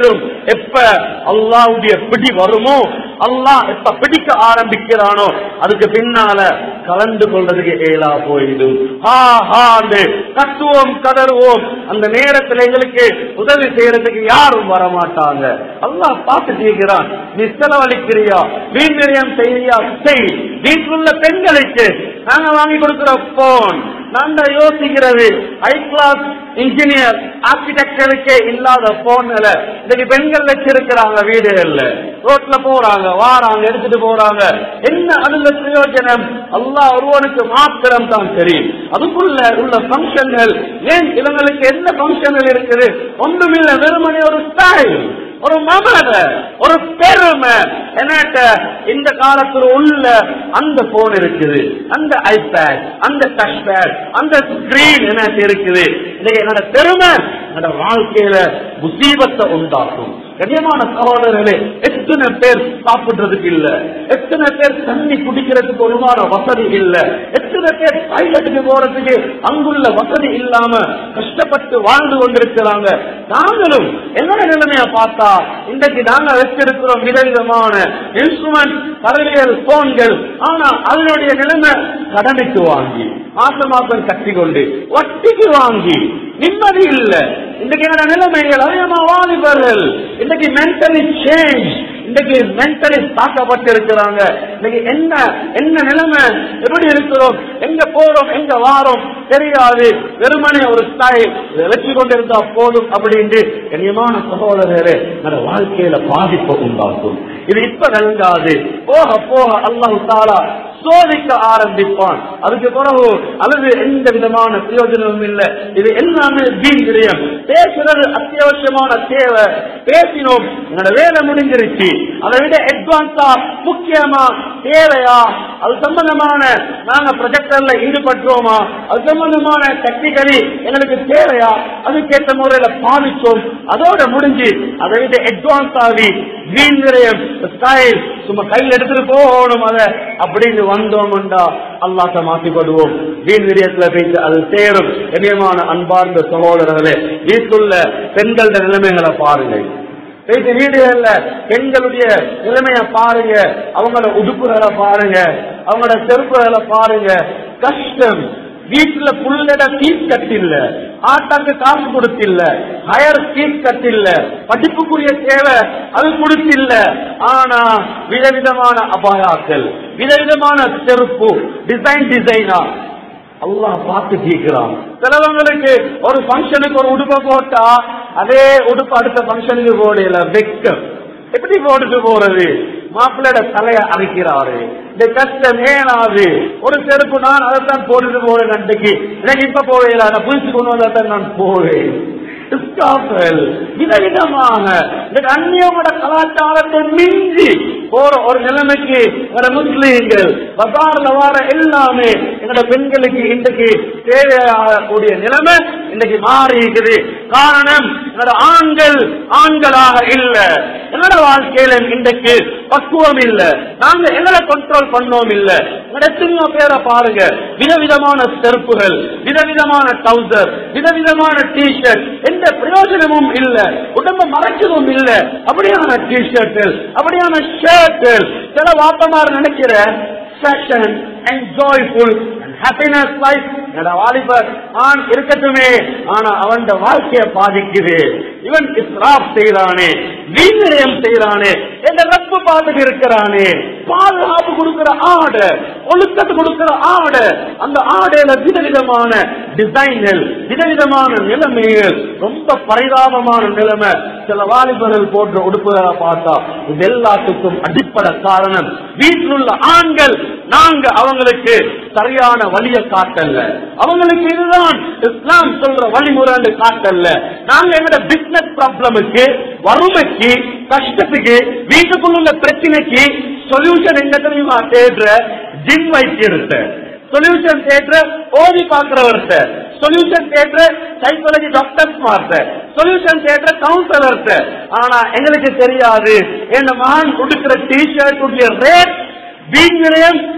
எப்ப அல்லாஹ்வுடைய பிடி வருமோ அல்லாஹ் எப்ப பிடிக்க ஆரம்பிக்கிறானோ அதுக்கு பின்னால கலந்து கொள்றதுக்கு ஏலா போயிடும் ஹா ஹாண்டு கத்துவோம் கதறுவோம் அந்த நேரத்தில் எங்களுக்கு உதவி செய்யறதுக்கு யாரும் வர மாட்டாங்க அல்லாஹ் பார்த்து செய்கிறான் நீ செலவழிக்கிறியா வீண் விரயம் செய்யறியா செய் வீட்டிலுள்ள பெண்களுக்கு நாங்க வாங்கி கொடுக்கிற போன் நாங்க யோசிக்கிறது ஹை கிளாஸ் இன்ஜினியர் ஆர்கிடெக்டருக்கே இல்லாத போன்ல இன்னைக்கு பெண்கள் வச்சிருக்கிறாங்க வீடுகள்ல ரோட்ல போறாங்க வாராங்க எடுத்துட்டு போறாங்க என்ன அதுல பிரயோஜனம் அல்லாஹ் ஒருவனுக்கு மாத்திரம் தான் தெரியும் அதுக்குள்ள உள்ள பங்கன்கள் ஏன் இவங்களுக்கு என்ன பங்கன்கள் இருக்குது ஒன்றுமில்லை வெறுமனே ஒரு ஸ்டைல் ஒரு மமத ஒரு பெருமை என்னட்ட இந்த காலத்துல உள்ள அந்த போன் இருக்குது அந்த ஐபேட் அந்த டச் பேட் அந்த ஸ்கிரீன் எனக்கு இருக்குது இன்னைக்கு என்னோட பெருமை என்னோட வாழ்க்கையில முசீபத்தை உண்டாக்கும் கண்ணியமான சகோதரர்களே எத்தனை பேர் சாப்பிடுறதுக்கு இல்ல எத்தனை பேர் தண்ணி குடிக்கிறதுக்கு ஒருமான வசதி இல்ல எத்தனை பேர் டாய்லெட்டுக்கு போறதுக்கு அங்குள்ள வசதி இல்லாம கஷ்டப்பட்டு வாழ்ந்து கொண்டிருக்கிறாங்க நாங்களும் என்னோட நிலைமைய பார்த்தா இன்றைக்கு நாங்க வச்சிருக்கிறோம் விதவிதமான இன்ஸ்ட்ருமெண்ட் கருவியல் போன்கள் ஆனா அதனுடைய நிலைமை கடனுக்கு வாங்கி மாசம் மாசம் கட்டி கொண்டு வட்டிக்கு வாங்கி நிம்மதி இல்ல இன்றைக்கு என்னோட நிலைமைகள் அதிகமா வாலிபர்கள் இன்னைக்கு மென்டலி சேஞ்ச் இன்னைக்கு மென்டலி தாக்கப்பட்டு இருக்கிறாங்க இன்னைக்கு என்ன என்ன நிலைமை எப்படி இருக்கிறோம் எங்க போறோம் எங்க வாரோம் தெரியாது வெறுமனே ஒரு ஸ்டாய் வச்சு கொண்டிருந்தா போதும் அப்படின்னு கண்ணியமான சகோதரரே என்னோட வாழ்க்கையில பாதிப்பை உண்டாக்கும் இது இப்ப நெருங்காது போக போக அல்லாஹு தாலா சோதிக்க ஆரம்பிப்பான் அதுக்கு பிறகு அல்லது எந்த விதமான பிரயோஜனமும் இல்லை இது எல்லாமே வீண் விடயம் பேசுறது அத்தியாவசியமான தேவை பேசினோம் என்னோட வேலை முடிஞ்சிருச்சு அதை விட அட்வான்ஸா முக்கியமா தேவையா அது சம்பந்தமான நாங்க ப்ரொஜெக்டர்ல ஈடுபட்டோமா அது சம்பந்தமான டெக்னிக்கலி எங்களுக்கு தேவையா அதுக்கேற்ற முறையில பாதிச்சோம் அதோட முடிஞ்சு அதை விட அட்வான்ஸ் ஆகி வீண் விரயம் ஸ்டைல் சும்மா கையில் எடுத்துட்டு போகணும் அத அப்படின்னு வந்தோம்டா அல்லாட்ட மாற்றிப்படுவோம் வீண் விரயத்துல போயிட்டு அது சேரும் கண்ணியமான அன்பார்ந்த சகோதரர்களே வீட்டுள்ள பெண்கள நிலைமைகளை பாருங்க பேசி வீடுகள்ல பெண்களுடைய நிலைமைய பாருங்க அவங்களோட உடுப்புகளை பாருங்க அவங்களோட செருப்புகளை பாருங்க கஷ்டம் வீட்டுல புள்ளட ஃபீஸ் கட்டில்ல ஆட்டாக்கு காசு கொடுத்தில்ல ஹயர் ஃபீஸ் கட்டில்ல படிப்புக்குரிய தேவை அது கொடுத்தில்ல ஆனா விதவிதமான அபாயாக்கள் விதவிதமான செருப்பு டிசைன் டிசைனா அல்லாஹ் பார்த்து கேட்கிறான் சிலவங்களுக்கு ஒரு ஃபங்க்ஷனுக்கு ஒரு உடுப்பை போட்டா அதே உடுப்பு அடுத்த ஃபங்க்ஷனுக்கு போடல வெக்கம் எப்படி போட்டுட்டு போறது மாப்பிள்ளையோட தலைய அரைக்கிறாரு இந்த கஷ்டம் ஏனாது ஒரு செருப்பு நான் அதைத்தான் போட்டுட்டு போறேன் அன்றைக்கு எனக்கு இப்ப போவேன் நான் புதுசு கொண்டு வந்தாதான் நான் போவேன் இஸ்காஃபல் விதவிதமாக இந்த அந்நியோட கலாச்சாரத்தை மிஞ்சி போற ஒரு நிலைமைக்கு வர முஸ்லீம்கள் பசார்ல வர எல்லாமே எங்களோட பெண்களுக்கு இன்றைக்கு தேவையாகக்கூடிய நிலைமை இன்னைக்கு மாறி இருக்குது காரணம் என்னோட ஆண்கள் ஆண்களாக இல்ல என்னோட வாழ்க்கையில இன்றைக்கு பக்குவம் இல்ல நாங்க எங்களை கண்ட்ரோல் பண்ணோம் இல்ல எங்களோட எத்தனையோ பேரை பாருங்க விதவிதமான செருப்புகள் விதவிதமான டவுசர் விதவிதமான டிஷர்ட் எந்த பிரயோஜனமும் இல்ல உடம்ப மறைச்சதும் இல்ல அப்படியான டிஷர்ட்கள் அப்படியான ஷர்ட்கள் சில வாப்பமார் நினைக்கிற fashion and joyful happiness life என்னோட வாலிபர் ஆண் இருக்கட்டுமே ஆனா அவன் வாழ்க்கையை பாதிக்குது இவன் இஸ்ராப் செய்யறானே வீண்நிலையம் செய்யறானே எந்த ரப்பு பார்த்துட்டு இருக்கிறானே பாதுகாப்பு கொடுக்கிற ஆடை ஒழுக்கத்து கொடுக்கிற ஆடை அந்த ஆடையில விதவிதமான டிசைன்கள் விதவிதமான நிலைமைகள் ரொம்ப பரிதாபமான நிலைமை சில வாலிபர்கள் போன்ற உடுப்புகளை பார்த்தா இது எல்லாத்துக்கும் அடிப்படை காரணம் வீட்டில் உள்ள ஆண்கள் நாங்க அவங்களுக்கு சரியான வழியை காட்டல அவங்களுக்கு இதுதான் இஸ்லாம் சொல்ற வழிமுறை காட்டல நாங்க எங்கட பிசினஸ் ப்ராப்ளமுக்கு வறுமைக்கு கஷ்டத்துக்கு வீட்டுக்குள்ள உள்ள பிரச்சனைக்கு சொல்யூஷன் எங்க தெரியுமா தேடுற ஜிம் வைத்தியர்கிட்ட சொல்யூஷன் தேடுற ஓதி பாக்குறவர்கிட்ட சொல்யூஷன் தேடுற சைக்காலஜி டாக்டர்ஸ் மார்ட்ட சொல்யூஷன் தேடுற கவுன்சிலர்கிட்ட ஆனா எங்களுக்கு தெரியாது என் மகன் கொடுக்கிற டிஷர்ட் உடைய ரேட் வீண் விரயம்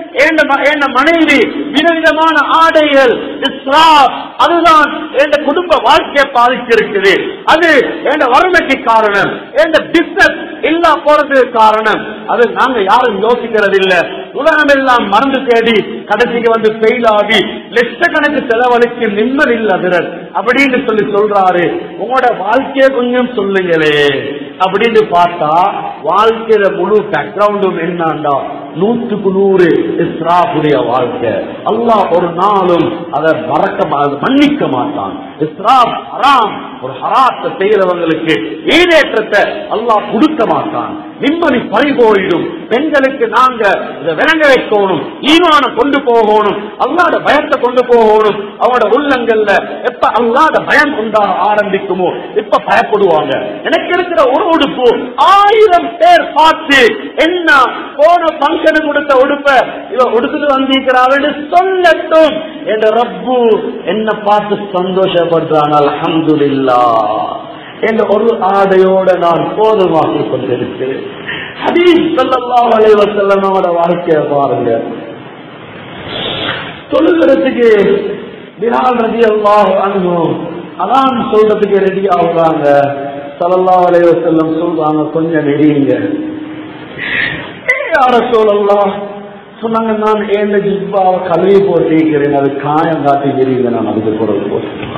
என் ம- என் மனைவி விதவிதமான ஆடைகள் இஸ்ராப் அதுதான் என் குடும்ப வாழ்க்கையை பாதிச்சிருக்குது அது என் வறுமைக்கு காரணம் என் பிசினஸ் இல்லா போறதுக்கு காரணம் அது நாங்க யாரும் யோசிக்கிறது இல்ல உலகம் எல்லாம் மறந்து தேடி கடைசிக்கு வந்து ஃபெயில் ஆகி லட்சக்கணக்கு செலவழிச்சு நிம்மதி இல்ல அதிரர் அப்படின்னு சொல்லி சொல்றாரு உங்களோட வாழ்க்கைய கொஞ்சம் சொல்லுங்களே அப்படின்னு பார்த்தா வாழ்க்கையில முழு பேக்ரவுண்டும் என்னண்டா நூற்றுக்கு நூறு இஸ்ராஃபுடைய வாழ்க்கை அல்லாஹ் ஒரு நாளும் அதை மறக்க மா- அதை மன்னிக்க மாட்டான் இஸ்ராப் ஹராம் ஒரு ஹராத்தை செய்யறவங்களுக்கு ஈடேற்றத்தை அல்லாஹ் கொடுக்க மாட்டான் நிம்மதி பறி போயிடும் பெண்களுக்கு நாங்க இதை விளங்க வைக்கணும் ஈமானம் கொண்டு போகணும் அல்லாத பயத்தை கொண்டு போகணும் அவங்களோட உள்ளங்கள்ல எப்ப அல்லாத பயம் உண்டாக ஆரம்பிக்குமோ இப்ப பயப்படுவாங்க எனக்கு இருக்கிற ஒரு உடுப்பு ஆயிரம் பேர் பார்த்து என்ன போன பங்கனு கொடுத்த உடுப்ப இவ உடுத்துட்டு வந்திருக்கிறாள் சொல்லட்டும் என்ற ரப்பு என்ன பார்த்து சந்தோஷப்படுறான் அல்ஹம்துலில்லாஹ் என்ற ஒரு ஆடையோட நான் போதுமாக்கிக் கொண்டிருக்கிறேன் ஹதீஸ் ஸல்லல்லாஹு அலைஹி வஸல்லமோட வாழ்க்கைய பாருங்க தொழுகிறதுக்கு பிலால் ரலியல்லாஹு அன்ஹு அதான் சொல்றதுக்கு ரெடி ஆகுறாங்க ஸல்லல்லாஹு அலைஹி வஸல்லம் சொல்றாங்க கொஞ்சம் நெறியுங்க யார சொல்லலாம் சொன்னாங்க நான் ஏந்த ஜிப்பாவை கழுவி போட்டிருக்கிறேன் அது காயம் காட்டி தெரியுங்க நான் அதுக்கு குரல் போட்டு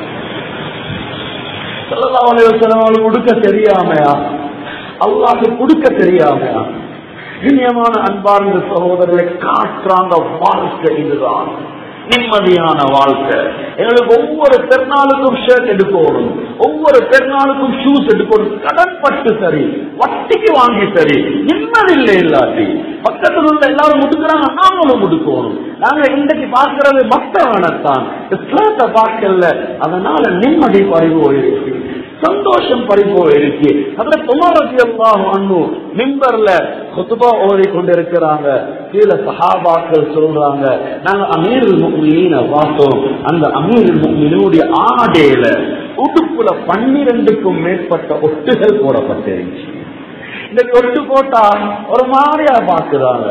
ஸல்லல்லாஹு அலைஹி வஸல்லம் அவளுக்கு உடுக்க தெரியாமையா அல்லாஹ்க்கு கொடுக்க தெரியாமையா இனியமான அன்பார்ந்த சகோதரர்களை காற்றாங்க வாழ்க்கை இதுதான் நிம்மதியான வாழ்க்கை எங்களுக்கு ஒவ்வொரு பெருநாளுக்கும் ஷர்ட் எடுக்கணும் ஒவ்வொரு பெருநாளுக்கும் ஷூஸ் எடுக்கணும் கடன் பட்டு சரி வட்டிக்கு வாங்கி சரி நிம்மதி இல்லை இல்லாட்டி பக்கத்துல உள்ள எல்லாரும் முடுக்கிறாங்க நாங்களும் முடுக்கணும் நாங்க இன்றைக்கு பார்க்கிறது மத்தவனத்தான் இஸ்லாத்தை பார்க்கல அதனால நிம்மதி பறிவு இருக்கு சந்தோஷம் பறிப்போ இருக்கு அதுல துமாரத்தி எல்லாம் அண்ணு மிம்பர்ல குத்துபா ஓதி கொண்டிருக்கிறாங்க கீழே சஹாபாக்கள் சொல்றாங்க நாங்க அமீருல் முக்மீன பார்த்தோம் அந்த அமீருல் முக்மீனுடைய ஆடையில உடுப்புல பன்னிரண்டுக்கும் மேற்பட்ட ஒட்டுகள் போடப்பட்டிருந்துச்சு இந்த ஒட்டு போட்டா ஒரு மாதிரியா பாக்குறாங்க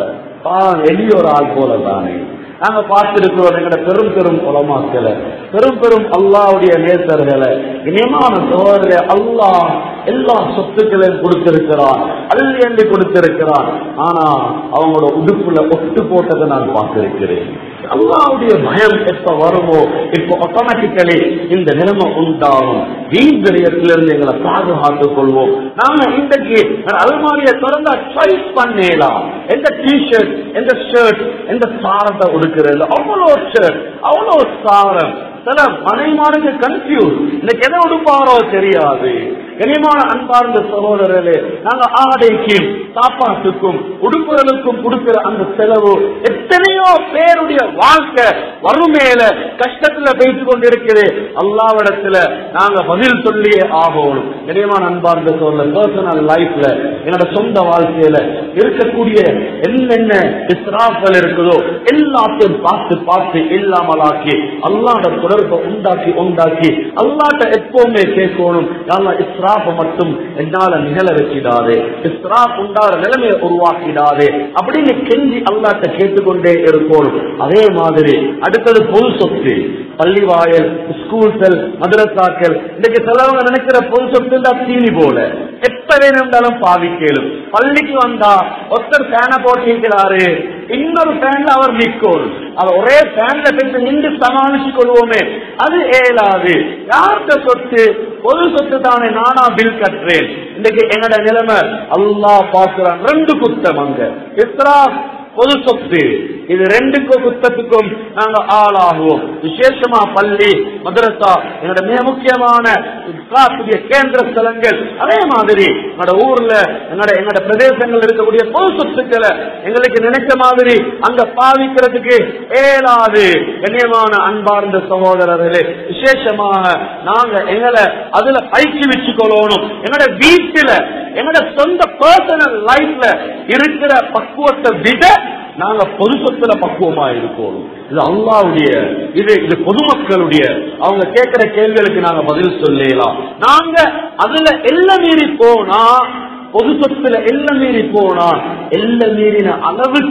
எளிய ஒரு ஆள் போல தானே நாங்க பார்த்திருக்கிறோம் எங்கட பெரும் பெரும் உலமாக்களை பெரும் பெரும் அல்லாவுடைய நேசர்களை இனியமான சோதரே அல்லாஹ் எல்லா சொத்துக்களையும் கொடுத்திருக்கிறான் அள்ளி அள்ளி கொடுத்திருக்கிறான் ஆனா அவங்களோட உடுப்புல ஒட்டு போட்டதை நான் பார்த்திருக்கிறேன் அல்லாவுடைய பயம் எப்ப வருமோ இப்ப ஆட்டோமேட்டிக்கலி இந்த நிலைமை உண்டாகும் வீண்விரயத்திலிருந்து எங்களை பாதுகாத்துக் கொள்வோம் நாங்க இன்றைக்கு அல்மாரியை திறந்தா சாய்ஸ் பண்ணலாம் எந்த டிஷர்ட் எந்த ஷர்ட் எந்த சாரத்தை உடுக்கிறது அவ்வளோ ஷர்ட் அவ்வளோ சாரம் சில மனைமாருக்கு கன்ஃபியூஸ் இன்னைக்கு எதை உடுப்பாரோ தெரியாது கனிமான அன்பார்ந்த சகோதரர்களே நாங்க ஆடைக்கு சாப்பாட்டுக்கும் உடுப்புகளுக்கும் கொடுக்கிற அந்த செலவு எத்தனையோ பேருடைய வாழ்க்கை வறுமையில கஷ்டத்துல பேசி கொண்டிருக்கிறது அல்லாவிடத்துல நாங்க பதில் சொல்லியே ஆகணும் கனியமான அன்பார்ந்த சகோதரர் பர்சனல் லைஃப்ல என்னோட சொந்த வாழ்க்கையில இருக்கக்கூடிய என்னென்ன இஸ்ராஃப்கள் இருக்குதோ எல்லாத்தையும் பார்த்து பார்த்து இல்லாமலாக்கி அல்லாட தொடர்பை உண்டாக்கி உண்டாக்கி அல்லாட்ட எப்பவுமே கேட்கணும் யாரா இஸ்ராஃப மட்டும் என்னால நிகழ வச்சிடாதே இஸ்ராஃப் உண்டாகிற நிலைமையை உருவாக்கிடாதே அப்படின்னு கெஞ்சி அல்லாட்ட கேட்டுக்கொண்டே இருக்கணும் அதே மாதிரி அடுத்தது பொது சொத்து பள்ளி வாயல் ஸ்கூல்கள் மதரசாக்கள் இன்னைக்கு சிலவங்க நினைக்கிற பொது சொத்து தான் தீனி போல எப்ப வேணும்னாலும் பாவிக்கலும் பள்ளிக்கு வந்தா ஒருத்தர் ஃபேனை போட்டிருக்கிறாரு இன்னொரு ஃபேன்ல அவர் நிற்கும் அவர் ஒரே ஃபேன்ல பேசி நின்று சமாளிச்சு கொள்வோமே அது ஏலாது யார்கிட்ட சொத்து பொது சொத்து தானே நானா பில் கட்டுறேன் இன்னைக்கு என்னோட நிலைமை அல்லாஹ் பார்க்கிறான் ரெண்டு குத்தம் அங்க இஸ்ராஃப் பொது சொத்து இது ரெண்டுக்கு குத்தத்துக்கும் நாங்க ஆளாகுவோம் விசேஷமா பள்ளி மதரசா என்னோட மிக முக்கியமான இஸ்லாத்துடைய கேந்திர ஸ்தலங்கள் அதே மாதிரி என்னோட ஊர்ல என்னோட என்னோட பிரதேசங்கள் இருக்கக்கூடிய பொது சொத்துக்களை எங்களுக்கு நினைச்ச மாதிரி அங்க பாவிக்கிறதுக்கு ஏலாது கண்ணியமான அன்பார்ந்த சகோதரர்களே விசேஷமாக நாங்க எங்களை அதுல பயிற்சி வச்சுக்கொள்ளணும் என்னோட வீட்டுல என்னோட சொந்த பர்சனல் லைஃப்ல இருக்கிற பக்குவத்தை விட நாங்க பொது சொத்துல பக்குவமா இருக்கணும் இது அல்லாவுடைய இது இது பொதுமக்களுடைய அவங்க கேட்கிற கேள்விகளுக்கு நாங்க பதில் சொல்லலாம் நாங்க அதுல எல்லாம் மீறி போனா பொது சொத்துல எல்லாம் மீறி போனா எல்லாம் மீறின அளவுக்கு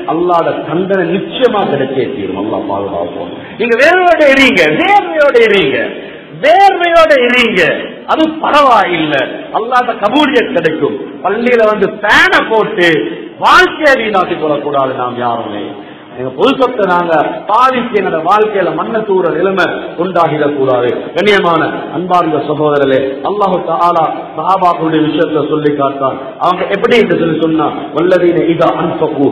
அல்லாட தண்டனை நிச்சயமா கிடைச்சே தீரும் அல்லா பாதுகாப்போம் நீங்க வேர்வையோட எறீங்க வேர்வையோட எறீங்க வேர்வையோட எறீங்க அது பரவாயில்லை அல்லாத கபூலிய கிடைக்கும் பள்ளியில வந்து பேனை போட்டு வாழ்க்கையை வீணாக்கிக் கொள்ளக்கூடாது நாம் யாருமே எங்க பொது சொத்தை நாங்க பாதிக்கு எங்களோட வாழ்க்கையில மண்ண தூர நிலைமை உண்டாகிடக் கூடாது கண்ணியமான அன்பார்ந்த சகோதரர்களே அல்லாஹு தாலா சஹாபாக்களுடைய விஷயத்த சொல்லி காட்டான் அவங்க எப்படி என்று சொல்லி சொன்னா வல்லதீன இதா அன்பகு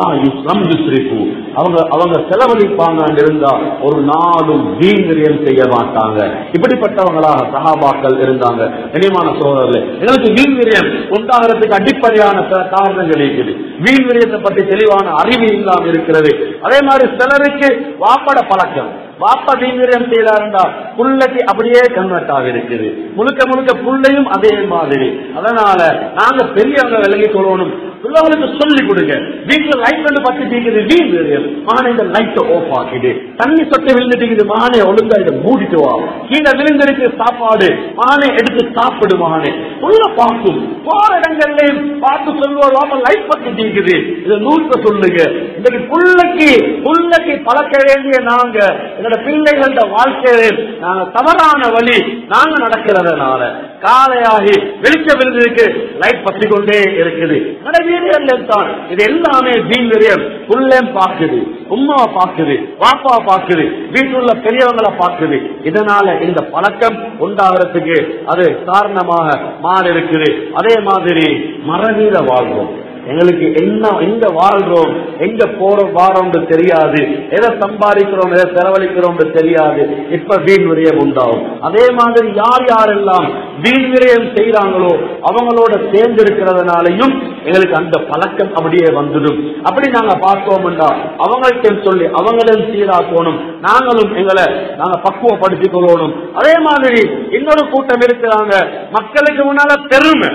அவங்க அவங்க செலவழிப்பாங்க இருந்தா ஒரு நாளும் வீண்விரியம் செய்ய மாட்டாங்க இப்படிப்பட்டவங்களாக சஹாபாக்கள் இருந்தாங்க கண்ணியமான சகோதரர்களே எங்களுக்கு வீண்விரியம் உண்டாகிறதுக்கு அடிப்படையான சில காரணங்கள் இருக்குது வீண்விரியத்தை பற்றி தெளிவான அறிவு இல்லாம இருக்கிறது அதே மாதிரி சிலருக்கு வாப்பட பழக்கம் வாப்பா வீண்விரியம் செய்யறாருண்டா புள்ளைக்கு அப்படியே கன்வெர்ட் ஆகி இருக்குது முழுக்க முழுக்க புள்ளையும் அதே மாதிரி அதனால நாங்க பெரியவங்க விலகி கொள்ளணும் பிள்ளைகளுக்கு சொல்லி கொடுங்க வீட்டுல லைட் வந்து பத்தி தீக்குது வீண் வீரியம் மகனை இந்த லைட்டை ஆஃப் ஆக்கிடு தண்ணி சொட்டை விழுந்துட்டு மகனை ஒழுங்கா இதை மூடிட்டு வா கீழே விழுந்திருக்கு சாப்பாடு மகனை எடுத்து சாப்பிடு மகனை உள்ள பார்க்கும் போற இடங்கள்லயும் பார்த்து சொல்லுவார் வாப்ப லைட் பத்தி தீக்குது இதை நூற்ற சொல்லுங்க இன்னைக்கு புள்ளைக்கு புள்ளைக்கு பழக்க வேண்டிய நாங்க எங்களோட பிள்ளைகளோட வாழ்க்கையில நாங்க தவறான வழி நாங்க நடக்கிறதுனால காலையாகி வெளிச்சம் விழுந்திருக்கு லைட் பத்தி கொண்டே இருக்குது வீரியர்கள் தான் இது எல்லாமே வீண் விரியம் புள்ளேம் பாக்குது உமாவை பாக்குது பாப்பாவை பாக்குது வீட்டுள்ள பெரியவங்களை பாக்குது இதனால இந்த பழக்கம் உண்டாகிறதுக்கு அது காரணமாக மாறி இருக்குது அதே மாதிரி மரவீர வாழ்வோம் எங்களுக்கு என்ன எங்க வாழ்றோம் எங்க போறோம் வாரோம்னு தெரியாது எதை சம்பாதிக்கிறோம் எதை செலவழிக்கிறோம் தெரியாது இப்ப வீண் விரயம் உண்டாகும் அதே மாதிரி யார் யாரெல்லாம் வீண் விரயம் செய்யறாங்களோ அவங்களோட சேர்ந்து இருக்கிறதுனாலையும் எங்களுக்கு அந்த பழக்கம் அப்படியே வந்துடும் அப்படி நாங்க பார்த்தோம்டா அவங்கள்ட்ட சொல்லி அவங்களும் சீராக்கணும் நாங்களும் எங்களை நாங்க பக்குவப்படுத்திக் கொள்ளணும் அதே மாதிரி இன்னொரு கூட்டம் இருக்கிறாங்க மக்களுக்கு முன்னால பெருமை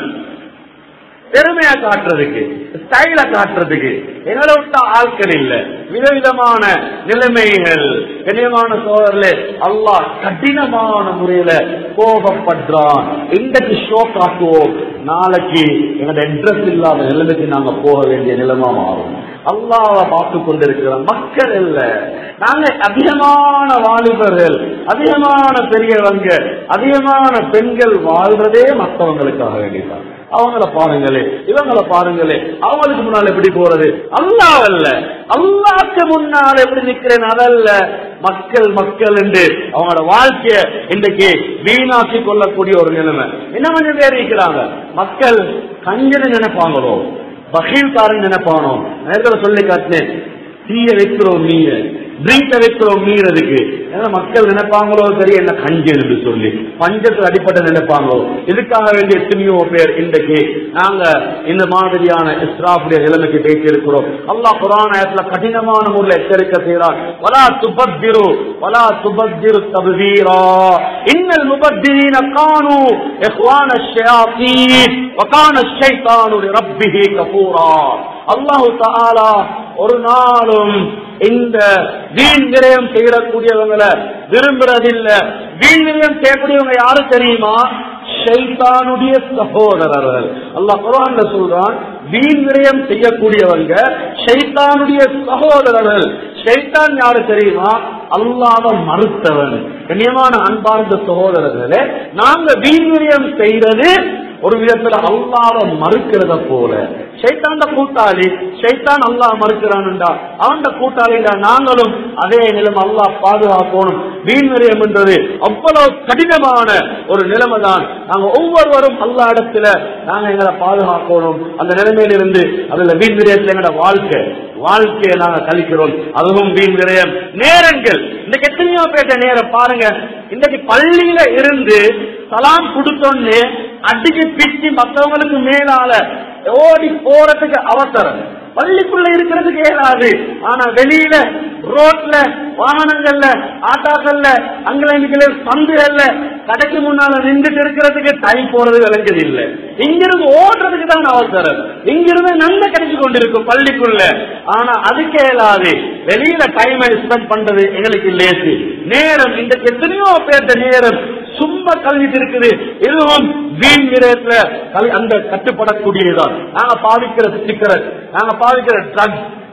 பெருமையா காட்டுறதுக்கு ஸ்டைல காட்டுறதுக்கு எங்களை விட்ட ஆட்கள் இல்ல விதவிதமான நிலைமைகள் கண்ணியமான சோதரில் அல்லாஹ் கடினமான முறையில கோபப்படுறான் இன்றைக்கு ஷோ காட்டுவோம் நாளைக்கு எங்களோட அட்ரஸ் இல்லாத நிலைமைக்கு நாங்க போக வேண்டிய நிலைமை மாறும் அல்லாவை பார்த்து கொண்டிருக்கிறோம் மக்கள் இல்ல நாங்க அதிகமான வாலிபர்கள் அதிகமான பெரியவங்க அதிகமான பெண்கள் வாழ்றதே மற்றவங்களுக்காக வேண்டியதான் அவங்கள பாருங்களே இவங்கள பாருங்களே அவங்களுக்கு முன்னால் எப்படி போறது அல்லாவல்ல அல்லாக்கு முன்னால் எப்படி நிக்கிறேன் அதல்ல மக்கள் மக்கள் என்று அவங்களோட வாழ்க்கைய இன்றைக்கு வீணாக்கி கொள்ளக்கூடிய ஒரு நிலைமை என்ன கொஞ்சம் பேர் இருக்கிறாங்க மக்கள் கஞ்சனை நினைப்பாங்களோ பகீல்காரன் நினைப்பானோ நேரத்தில் சொல்லி காட்டினேன் தீய வைக்கிறோம் நீய ட்ரிங்க வைக்கிறோம் மீறதுக்கு ஏன்னா மக்கள் நினைப்பாங்களோ சரி என்ன கஞ்சல் என்று சொல்லி பஞ்சத்தில் அடிப்பட்ட நினைப்பாங்களோ இதுக்காக வேண்டிய எத்தனையோ பேர் இன்றைக்கு நாங்க இந்த மாதிரியான இஸ்ராஃபுடைய நிலைமைக்கு பேசி இருக்கிறோம் அல்லாஹ் குரானத்துல கடினமான முறையில் எச்சரிக்கை செய்கிறார் வலா துபத்திரு வலா துபத்திரு தபுதீரா இன்னல் முபத்திரீன கானு இஹ்வான ஷயாத்தீன் வகான ஷைத்தானு ரப்பிஹி கபூரா அல்லாஹு தஆலா ஒரு நாளும் இந்த வீண் விரயம் செய்யக்கூடியவங்களை விரும்புறதில்ல வீண் விரயம் செய்யக்கூடியவங்க யாரு தெரியுமா ஷைத்தானுடைய சகோதரர்கள் அல்லாஹ் குரான்ல சொல்றான் வீண் விரயம் செய்யக்கூடியவங்க ஷைத்தானுடைய சகோதரர்கள் ஷைத்தான் யாரு தெரியுமா அல்லாத மறுத்தவன் கண்ணியமான அன்பார்ந்த சகோதரர்களே நாங்க வீண் விரயம் செய்யறது ஒரு விதத்துல அல்லாத மறுக்கிறத போல சைத்தாண்ட கூட்டாளி சைத்தான் அல்லாஹ் மறுக்கிறான்டா அவன் கூட்டாளிடா நாங்களும் அதே நிலைமை அல்லாஹ் பாதுகாக்கணும் வீண் விரயம் என்றது அவ்வளவு கடினமான ஒரு நிலைமை தான் நாங்க ஒவ்வொருவரும் அல்லா இடத்துல நாங்க எங்களை பாதுகாக்கணும் அந்த நிலைமையிலிருந்து அதுல வீண் விரயத்துல எங்களோட வாழ்க்கை வாழ்க்கையை நாங்க கழிக்கிறோம் அதுவும் வீண் விரயம் நேரங்கள் இன்னைக்கு எத்தனையோ பேட்ட நேரம் பாருங்க இன்னைக்கு பள்ளியில இருந்து சலாம் கொடுத்தோன்னு அடிச்சு பிச்சு மற்றவங்களுக்கு மேலால ஓடி போறதுக்கு அவசரம் பள்ளிக்குள்ள இருக்கிறதுக்கு ஏறாது ஆனா வெளியில ரோட்ல வாகனங்கள்ல ஆட்டாக்கள்ல அங்கல சந்துகள்ல கடைக்கு முன்னால நின்றுட்டு இருக்கிறதுக்கு டைம் போறது விளங்குது இல்ல இங்கிருந்து ஓடுறதுக்கு தான் அவசரம் இங்கிருந்து நன்மை கிடைச்சு கொண்டிருக்கும் பள்ளிக்குள்ள ஆனா அதுக்கு இயலாது வெளியில டைம் ஸ்பெண்ட் பண்றது எங்களுக்கு லேசு நேரம் இந்த எத்தனையோ பேர்த்த நேரம் சும்மா கல்விட்டு இருக்குது இதுவும் வீண் விரயத்துல அந்த கட்டுப்படக்கூடியதுதான் நாங்க பாவிக்கிற சிக்கரட் நாங்க பாவிக்கிற ட்ரக்ஸ்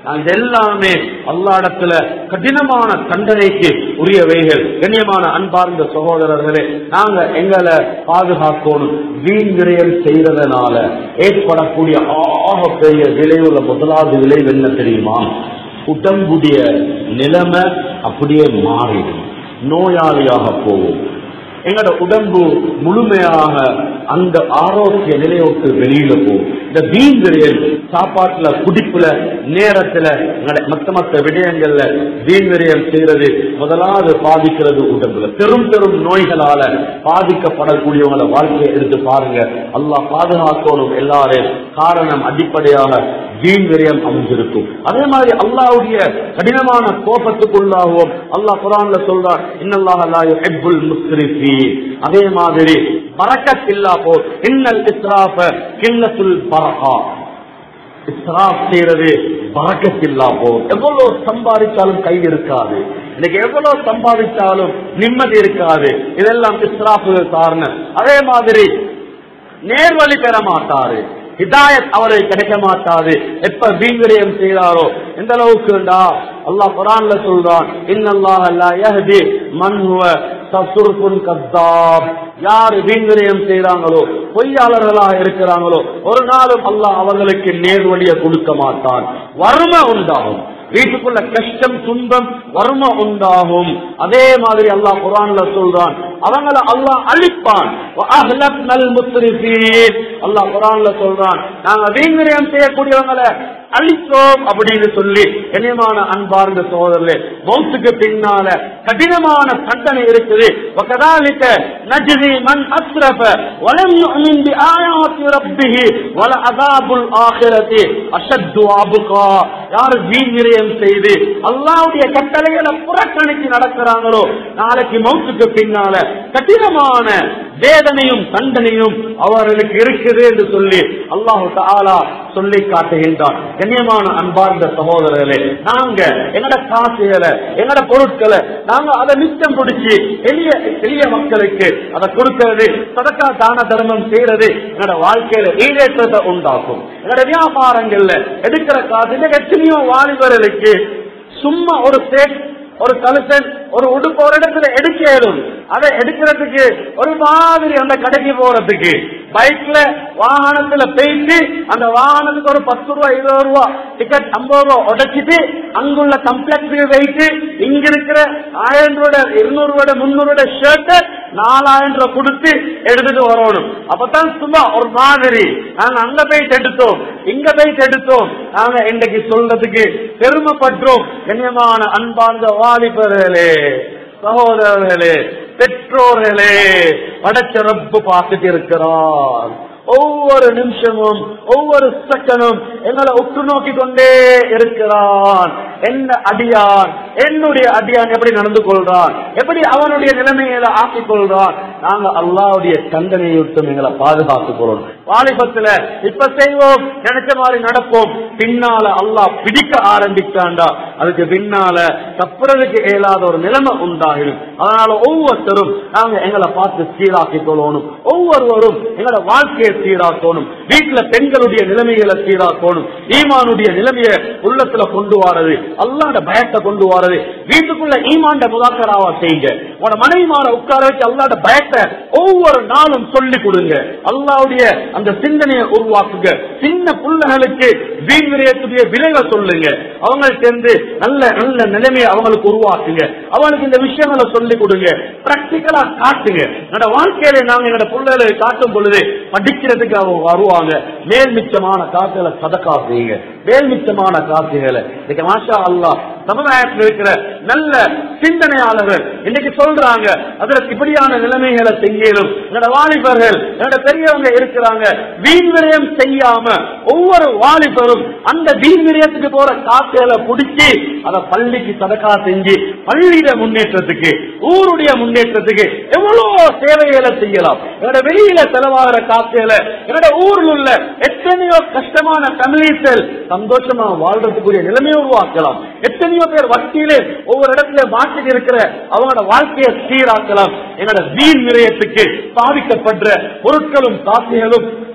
அது எல்லாமே அல்லாடத்துல கடினமான தண்டனைக்கு உரியவைகள் கண்ணியமான அன்பார்ந்த சகோதரர்களே நாங்க எங்களை பாதுகாக்கணும் வீண் விரயம் செய்யறதுனால ஏற்படக்கூடிய ஆக பெரிய விளைவுல முதலாவது விளைவு என்ன தெரியுமா உடம்புடைய நிலைமை அப்படியே மாறிடும் நோயாளியாக போகும் எங்களோட உடம்பு முழுமையாக அந்த ஆரோக்கிய நிலையோட்டு வெளியில போகும் இந்த வீண் விரையல் சாப்பாட்டுல குடிப்புல நேரத்துல எங்களோட மத்த மத்த விடயங்கள்ல வீண் விரயம் செய்யறது முதலாவது பாதிக்கிறது உடம்புல பெரும் பெரும் நோய்களால பாதிக்கப்படக்கூடியவங்கள வாழ்க்கையை எடுத்து பாருங்க அல்லாஹ் பாதுகாக்கணும் எல்லாரும் காரணம் அடிப்படையாக வீண் விரயம் அமைஞ்சிருக்கும் அதே மாதிரி அல்லாஹ்வுடைய கடினமான கோபத்துக்குள்ளாகவும் அல்லாஹ் குரான்ல சொல்றார் இன்னல்லாஹ் லா யுஹிப்புல் முஸ்ரிஃபீன் அதே மாதிரி பரக்கத் இல்லா போல் இன்னல் இஸ்ராஃப கில்லத்துல் பரகா இஸ்ராப் செய்யறது பறக்கத் இல்லா போல் எவ்வளவு சம்பாதிச்சாலும் கை இருக்காது இன்னைக்கு எவ்வளவு சம்பாதிச்சாலும் நிம்மதி இருக்காது இதெல்லாம் இஸ்ராஃபுகள் காரணம் அதே மாதிரி நேர்வழி பெற மாட்டாரு ஹிதாயத் அவரை கிடைக்க மாட்டாது எப்ப வீண்விரயம் செய்தாரோ எந்த அளவுக்குண்டா அல்லாஹ் குரான்ல சொல்றான் இன்னல்லாஹ் லா யஹ்தி மன் ஹுவ தசுர்குன் கத்தாப் யார் வீண்விரயம் செய்றாங்களோ பொய்யாளர்களாக இருக்கிறாங்களோ ஒரு நாளும் அல்லாஹ் அவர்களுக்கு நேர்வழியை கொடுக்க மாட்டான் வறுமை உண்டாகும் வீட்டுக்குள்ள கஷ்டம் துன்பம் வறுமை உண்டாகும் அதே மாதிரி அல்லாஹ் குரான்ல சொல்றான் அவங்கள அல்லாஹ் அழிப்பான் வஅஹ்லக்னல் முஸ்ரிஃபீன் அல்லாஹ் குரான்ல சொல்றான் நாங்க வீண்விரயம் செய்யக்கூடியவங்களை அழித்தோம் அப்படின்னு சொல்லி கண்ணியமான அன்பார்ந்த சோதரர்களே மௌத்துக்கு பின்னால கடினமான தண்டனை இருக்குது وكذلك نجزي من أسرف ولم يؤمن بآيات ربه ولعذاب الآخرة أشد وأبقى யார் வீண் விரயம் செய்து அல்லாவுடைய கட்டளைகளை புறக்கணித்து நடக்கிறாங்களோ நாளைக்கு மௌத்துக்கு பின்னால கடினமான வேதனையும் தண்டனையும் அவர்களுக்கு இருக்குது என்று சொல்லி அல்லாஹு தாலா சொல்லி காட்டுகின்றான் கண்ணியமான அன்பார்ந்த சகோதரர்களே நாங்க எங்கட காசுகளை எங்கட பொருட்களை நாங்க அதை மிச்சம் பிடிச்சி எளிய எளிய மக்களுக்கு அதை கொடுக்கிறது சதக்கா தான தர்மம் செய்யறது எங்கட வாழ்க்கையில ஈடேற்றத்தை உண்டாக்கும் எங்கட வியாபாரங்கள்ல எடுக்கிற காசு இன்னைக்கு எத்தனையோ வாலிபர்களுக்கு சும்மா ஒரு சேட் ஒரு கலுசன் ஒரு உடுப்பு ஒரு இடத்துல எடுக்க இயலும் அதை எடுக்கிறதுக்கு ஒரு மாதிரி அந்த கடைக்கு போறதுக்கு பைக்ல வாகனத்துல போயிட்டு அந்த வாகனத்துக்கு ஒரு பத்து ரூபா இருபது ரூபா டிக்கெட் ஐம்பது ரூபா உடைச்சிட்டு அங்குள்ள கம்ப்ளெக்ஸுக்கு போயிட்டு இங்க இருக்கிற ஆயிரம் ரூபாய் இருநூறு ரூபாய் முன்னூறு ரூபாய் ஷர்ட்டை நாலாயிரம் ரூபாய் கொடுத்து எடுத்துட்டு வரணும் அப்பதான் சும்மா ஒரு மாதிரி நாங்க அங்க போயிட்டு எடுத்தோம் இங்க போயிட்டு எடுத்தோம் நாங்க இன்னைக்கு சொல்றதுக்கு பெருமைப்பற்றோம் கண்ணியமான அன்பார்ந்த வாலிபர்களே சகோதரர்களே பெற்றோர்களே படைச்ச ரப்பு பார்த்துட்டு இருக்கிறார் ஒவ்வொரு நிமிஷமும் ஒவ்வொரு செகண்டும் எங்களை உற்று நோக்கி கொண்டே இருக்கிறான் என்ன அடியான் என்னுடைய அடியான் எப்படி நடந்து கொள்றான் எப்படி அவனுடைய நிலைமையில ஆக்கிக் கொள்றான் நாங்க அல்லாவுடைய தண்டனையை விட்டும் எங்களை பாதுகாத்துக் கொள்ளணும் வாலிபத்துல இப்ப செய்வோம் நினைச்ச மாதிரி நடப்போம் பின்னால அல்லாஹ் பிடிக்க ஆரம்பிச்சாண்டா அதுக்கு பின்னால தப்புறதுக்கு இயலாத ஒரு நிலைமை உண்டாகிடும் அதனால ஒவ்வொருத்தரும் நாங்க எங்களை பார்த்து சீராக்கிக் கொள்ளணும் ஒவ்வொருவரும் எங்களோட வாழ்க்கையை சீராக்கணும் வீட்டுல பெண்களுடைய நிலைமைகளை சீராக்கணும் ஈமானுடைய நிலைமையை உள்ளத்துல கொண்டு வாரது அல்லாட பயத்தை கொண்டு வாரது வீட்டுக்குள்ள ஈமாண்ட முதாக்கராவா செய்யுங்க உன மனைவிமார உட்கார வச்சு அல்லாட பயத்தை ஒவ்வொரு நாளும் சொல்லி கொடுங்க அல்லாவுடைய அந்த சிந்தனையை உருவாக்குங்க சின்ன பிள்ளைகளுக்கு வீண் விரயத்துடைய விளைவை சொல்லுங்க அவங்க சேர்ந்து நல்ல நல்ல நிலைமையை அவங்களுக்கு உருவாக்குங்க அவங்களுக்கு இந்த விஷயங்களை சொல்லி கொடுங்க பிராக்டிக்கலா காட்டுங்க என்னோட வாழ்க்கையில நாங்க எங்களோட பிள்ளைகளை காட்டும் பொழுது படிக்கிறதுக்கு அவங்க வருவாங்க மேல் மிச்சமான காசுகளை சதக்கா செய்யுங்க மேல் மிச்சமான காசுகளை இன்னைக்கு மாஷா அல்லாஹ் சமுதாயத்தில் இருக்கிற நல்ல சிந்தனையாளர்கள் இன்னைக்கு சொல்றாங்க அதற்கு இப்படியான நிலைமைகளை செய்யலும் என்னோட வாலிபர்கள் என்னோட பெரியவங்க இருக்கிறாங்க வீண் விரயம் செய்யாம ஒவ்வொரு வாலிபரும் அந்த வீண் விரயத்துக்கு போற காசுகளை பிடிச்சி அதை பள்ளிக்கு சதக்கா செஞ்சு பள்ளியில முன்னேற்றத்துக்கு ஊருடைய முன்னேற்றத்துக்கு எவ்வளவு சேவைகளை செய்யலாம் என்னோட வெளியில செலவாகிற காசுகளை என்னோட ஊர்ல உள்ள எத்தனையோ கஷ்டமான ஃபேமிலிஸ்கள் சந்தோஷமா வாழ்றதுக்குரிய நிலைமையை உருவாக்கலாம் எத்தனையோ பேர் வட்டியிலே ஒவ்வொரு இடத்துல மாட்டிட்டு இருக்கிற அவங்களோட வாழ்க்கையை சீராக்கலாம் என்னோட வீண் நிலையத்துக்கு பாதிக்கப்படுற பொருட்களும் காசுகளும்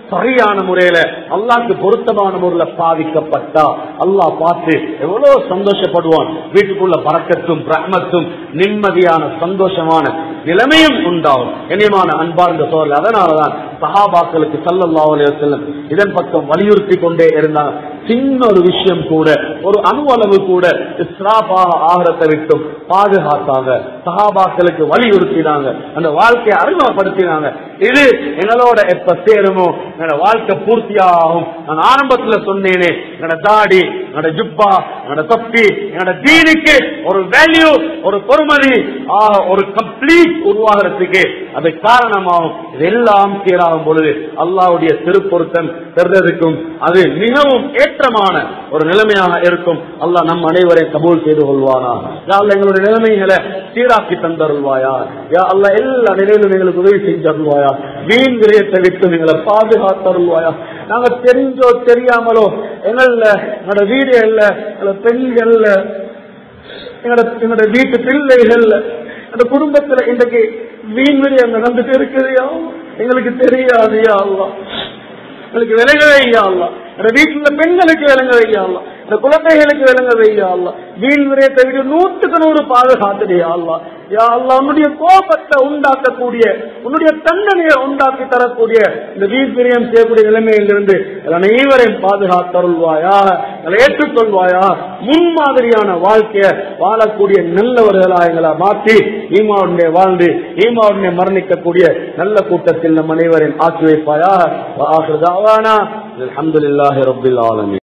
சரியான முறையில அல்லாஹ்க்கு பொருத்தமான முறையில பாவிக்கப்பட்டா அல்லாஹ் பார்த்து எவ்வளவு சந்தோஷப்படுவான் வீட்டுக்குள்ள பறக்கத்தும் பிரஹ்மத்தும் நிம்மதியான சந்தோஷமான நிலைமையும் உண்டாகும் இனியமான அன்பார்ந்த சோழல் அதனாலதான் சஹாபாக்களுக்கு சல்லல்லாஹு அலைஹி வஸல்லம் இதன் பக்கம் வலியுறுத்தி கொண்டே இருந்தாங்க சின்ன ஒரு விஷயம் கூட ஒரு அணு அளவு கூட இஸ்ராபாக ஆகிறத்தை விட்டும் பாதுகாத்தாங்க சஹாபாக்களுக்கு வலியுறுத்தினாங்க அந்த வாழ்க்கையை அறிமுகப்படுத்தினாங்க இது எங்களோட எப்ப சேருமோ என்னோட வாழ்க்கை பூர்த்தியாகும் நான் ஆரம்பத்துல சொன்னேனே என்னோட தாடி என்னோட ஜுப்பா என்னோட தொப்பி என்னோட தீனுக்கு ஒரு வேல்யூ ஒரு பொறுமதி ஆக ஒரு கம்ப்ளீட் உருவாகிறதுக்கு அது காரணமாகும் இதெல்லாம் சீராகும் பொழுது அல்லாவுடைய திருப்பொருத்தம் பெறுவதற்கும் அது மிகவும் ஏற்றமான ஒரு நிலைமையாக இருக்கும் அல்லாஹ் நம் அனைவரை கபூல் செய்து கொள்வானா யா அல்லாஹ் எங்களுடைய நிலைமைகளை சீராக்கி தந்தருள்வாயா யா அல்லாஹ் எல்லா நிலையிலும் எங்களுக்கு உதவி செஞ்சருள்வாயா வீண் விரயத்தை விட்டு எங்களை பாதுகாத்தருள்வாயா நாங்க தெரிஞ்சோ தெரியாமலோ எங்கள எங்களோட வீடுகள்ல எங்களோட பெண்கள்ல எங்களோட எங்களோட வீட்டு பிள்ளைகள்ல அந்த குடும்பத்துல இன்றைக்கு வீண் விரயம் நடந்துட்டு இருக்குதுயா எங்களுக்கு தெரியாதுயா அல்லாஹ் எங்களுக்கு விலக வையா அல்லா இந்த வீட்டுல பெண்களுக்கு விலங்க வையா அல்லா இந்த குழந்தைகளுக்கு விலங்க வையா அல்லா வீண் விரயத்தை விட நூற்றுக்கு நூறு பாதுகாத்துடையா அல்லா யா அல்லா உன்னுடைய கோபத்தை உண்டாக்கக்கூடிய உன்னுடைய தண்டனையை உண்டாக்கி தரக்கூடிய இந்த வீண் விரயம் செய்யக்கூடிய நிலைமையிலிருந்து அனைவரையும் பாதுகாத்தருள்வாயா அதை ஏற்றுக்கொள்வாயா முன்மாதிரியான வாழ்க்கைய வாழக்கூடிய நல்லவர்களா எங்களை மாற்றி ஈமாவுடைய வாழ்ந்து ஈமாவுடைய மரணிக்கக்கூடிய நல்ல கூட்டத்தில் நம் அனைவரையும் ஆக்கி வைப்பாயா ஆகிருதாவானா அலமதுல்லாஹி ரபில் ஆலமி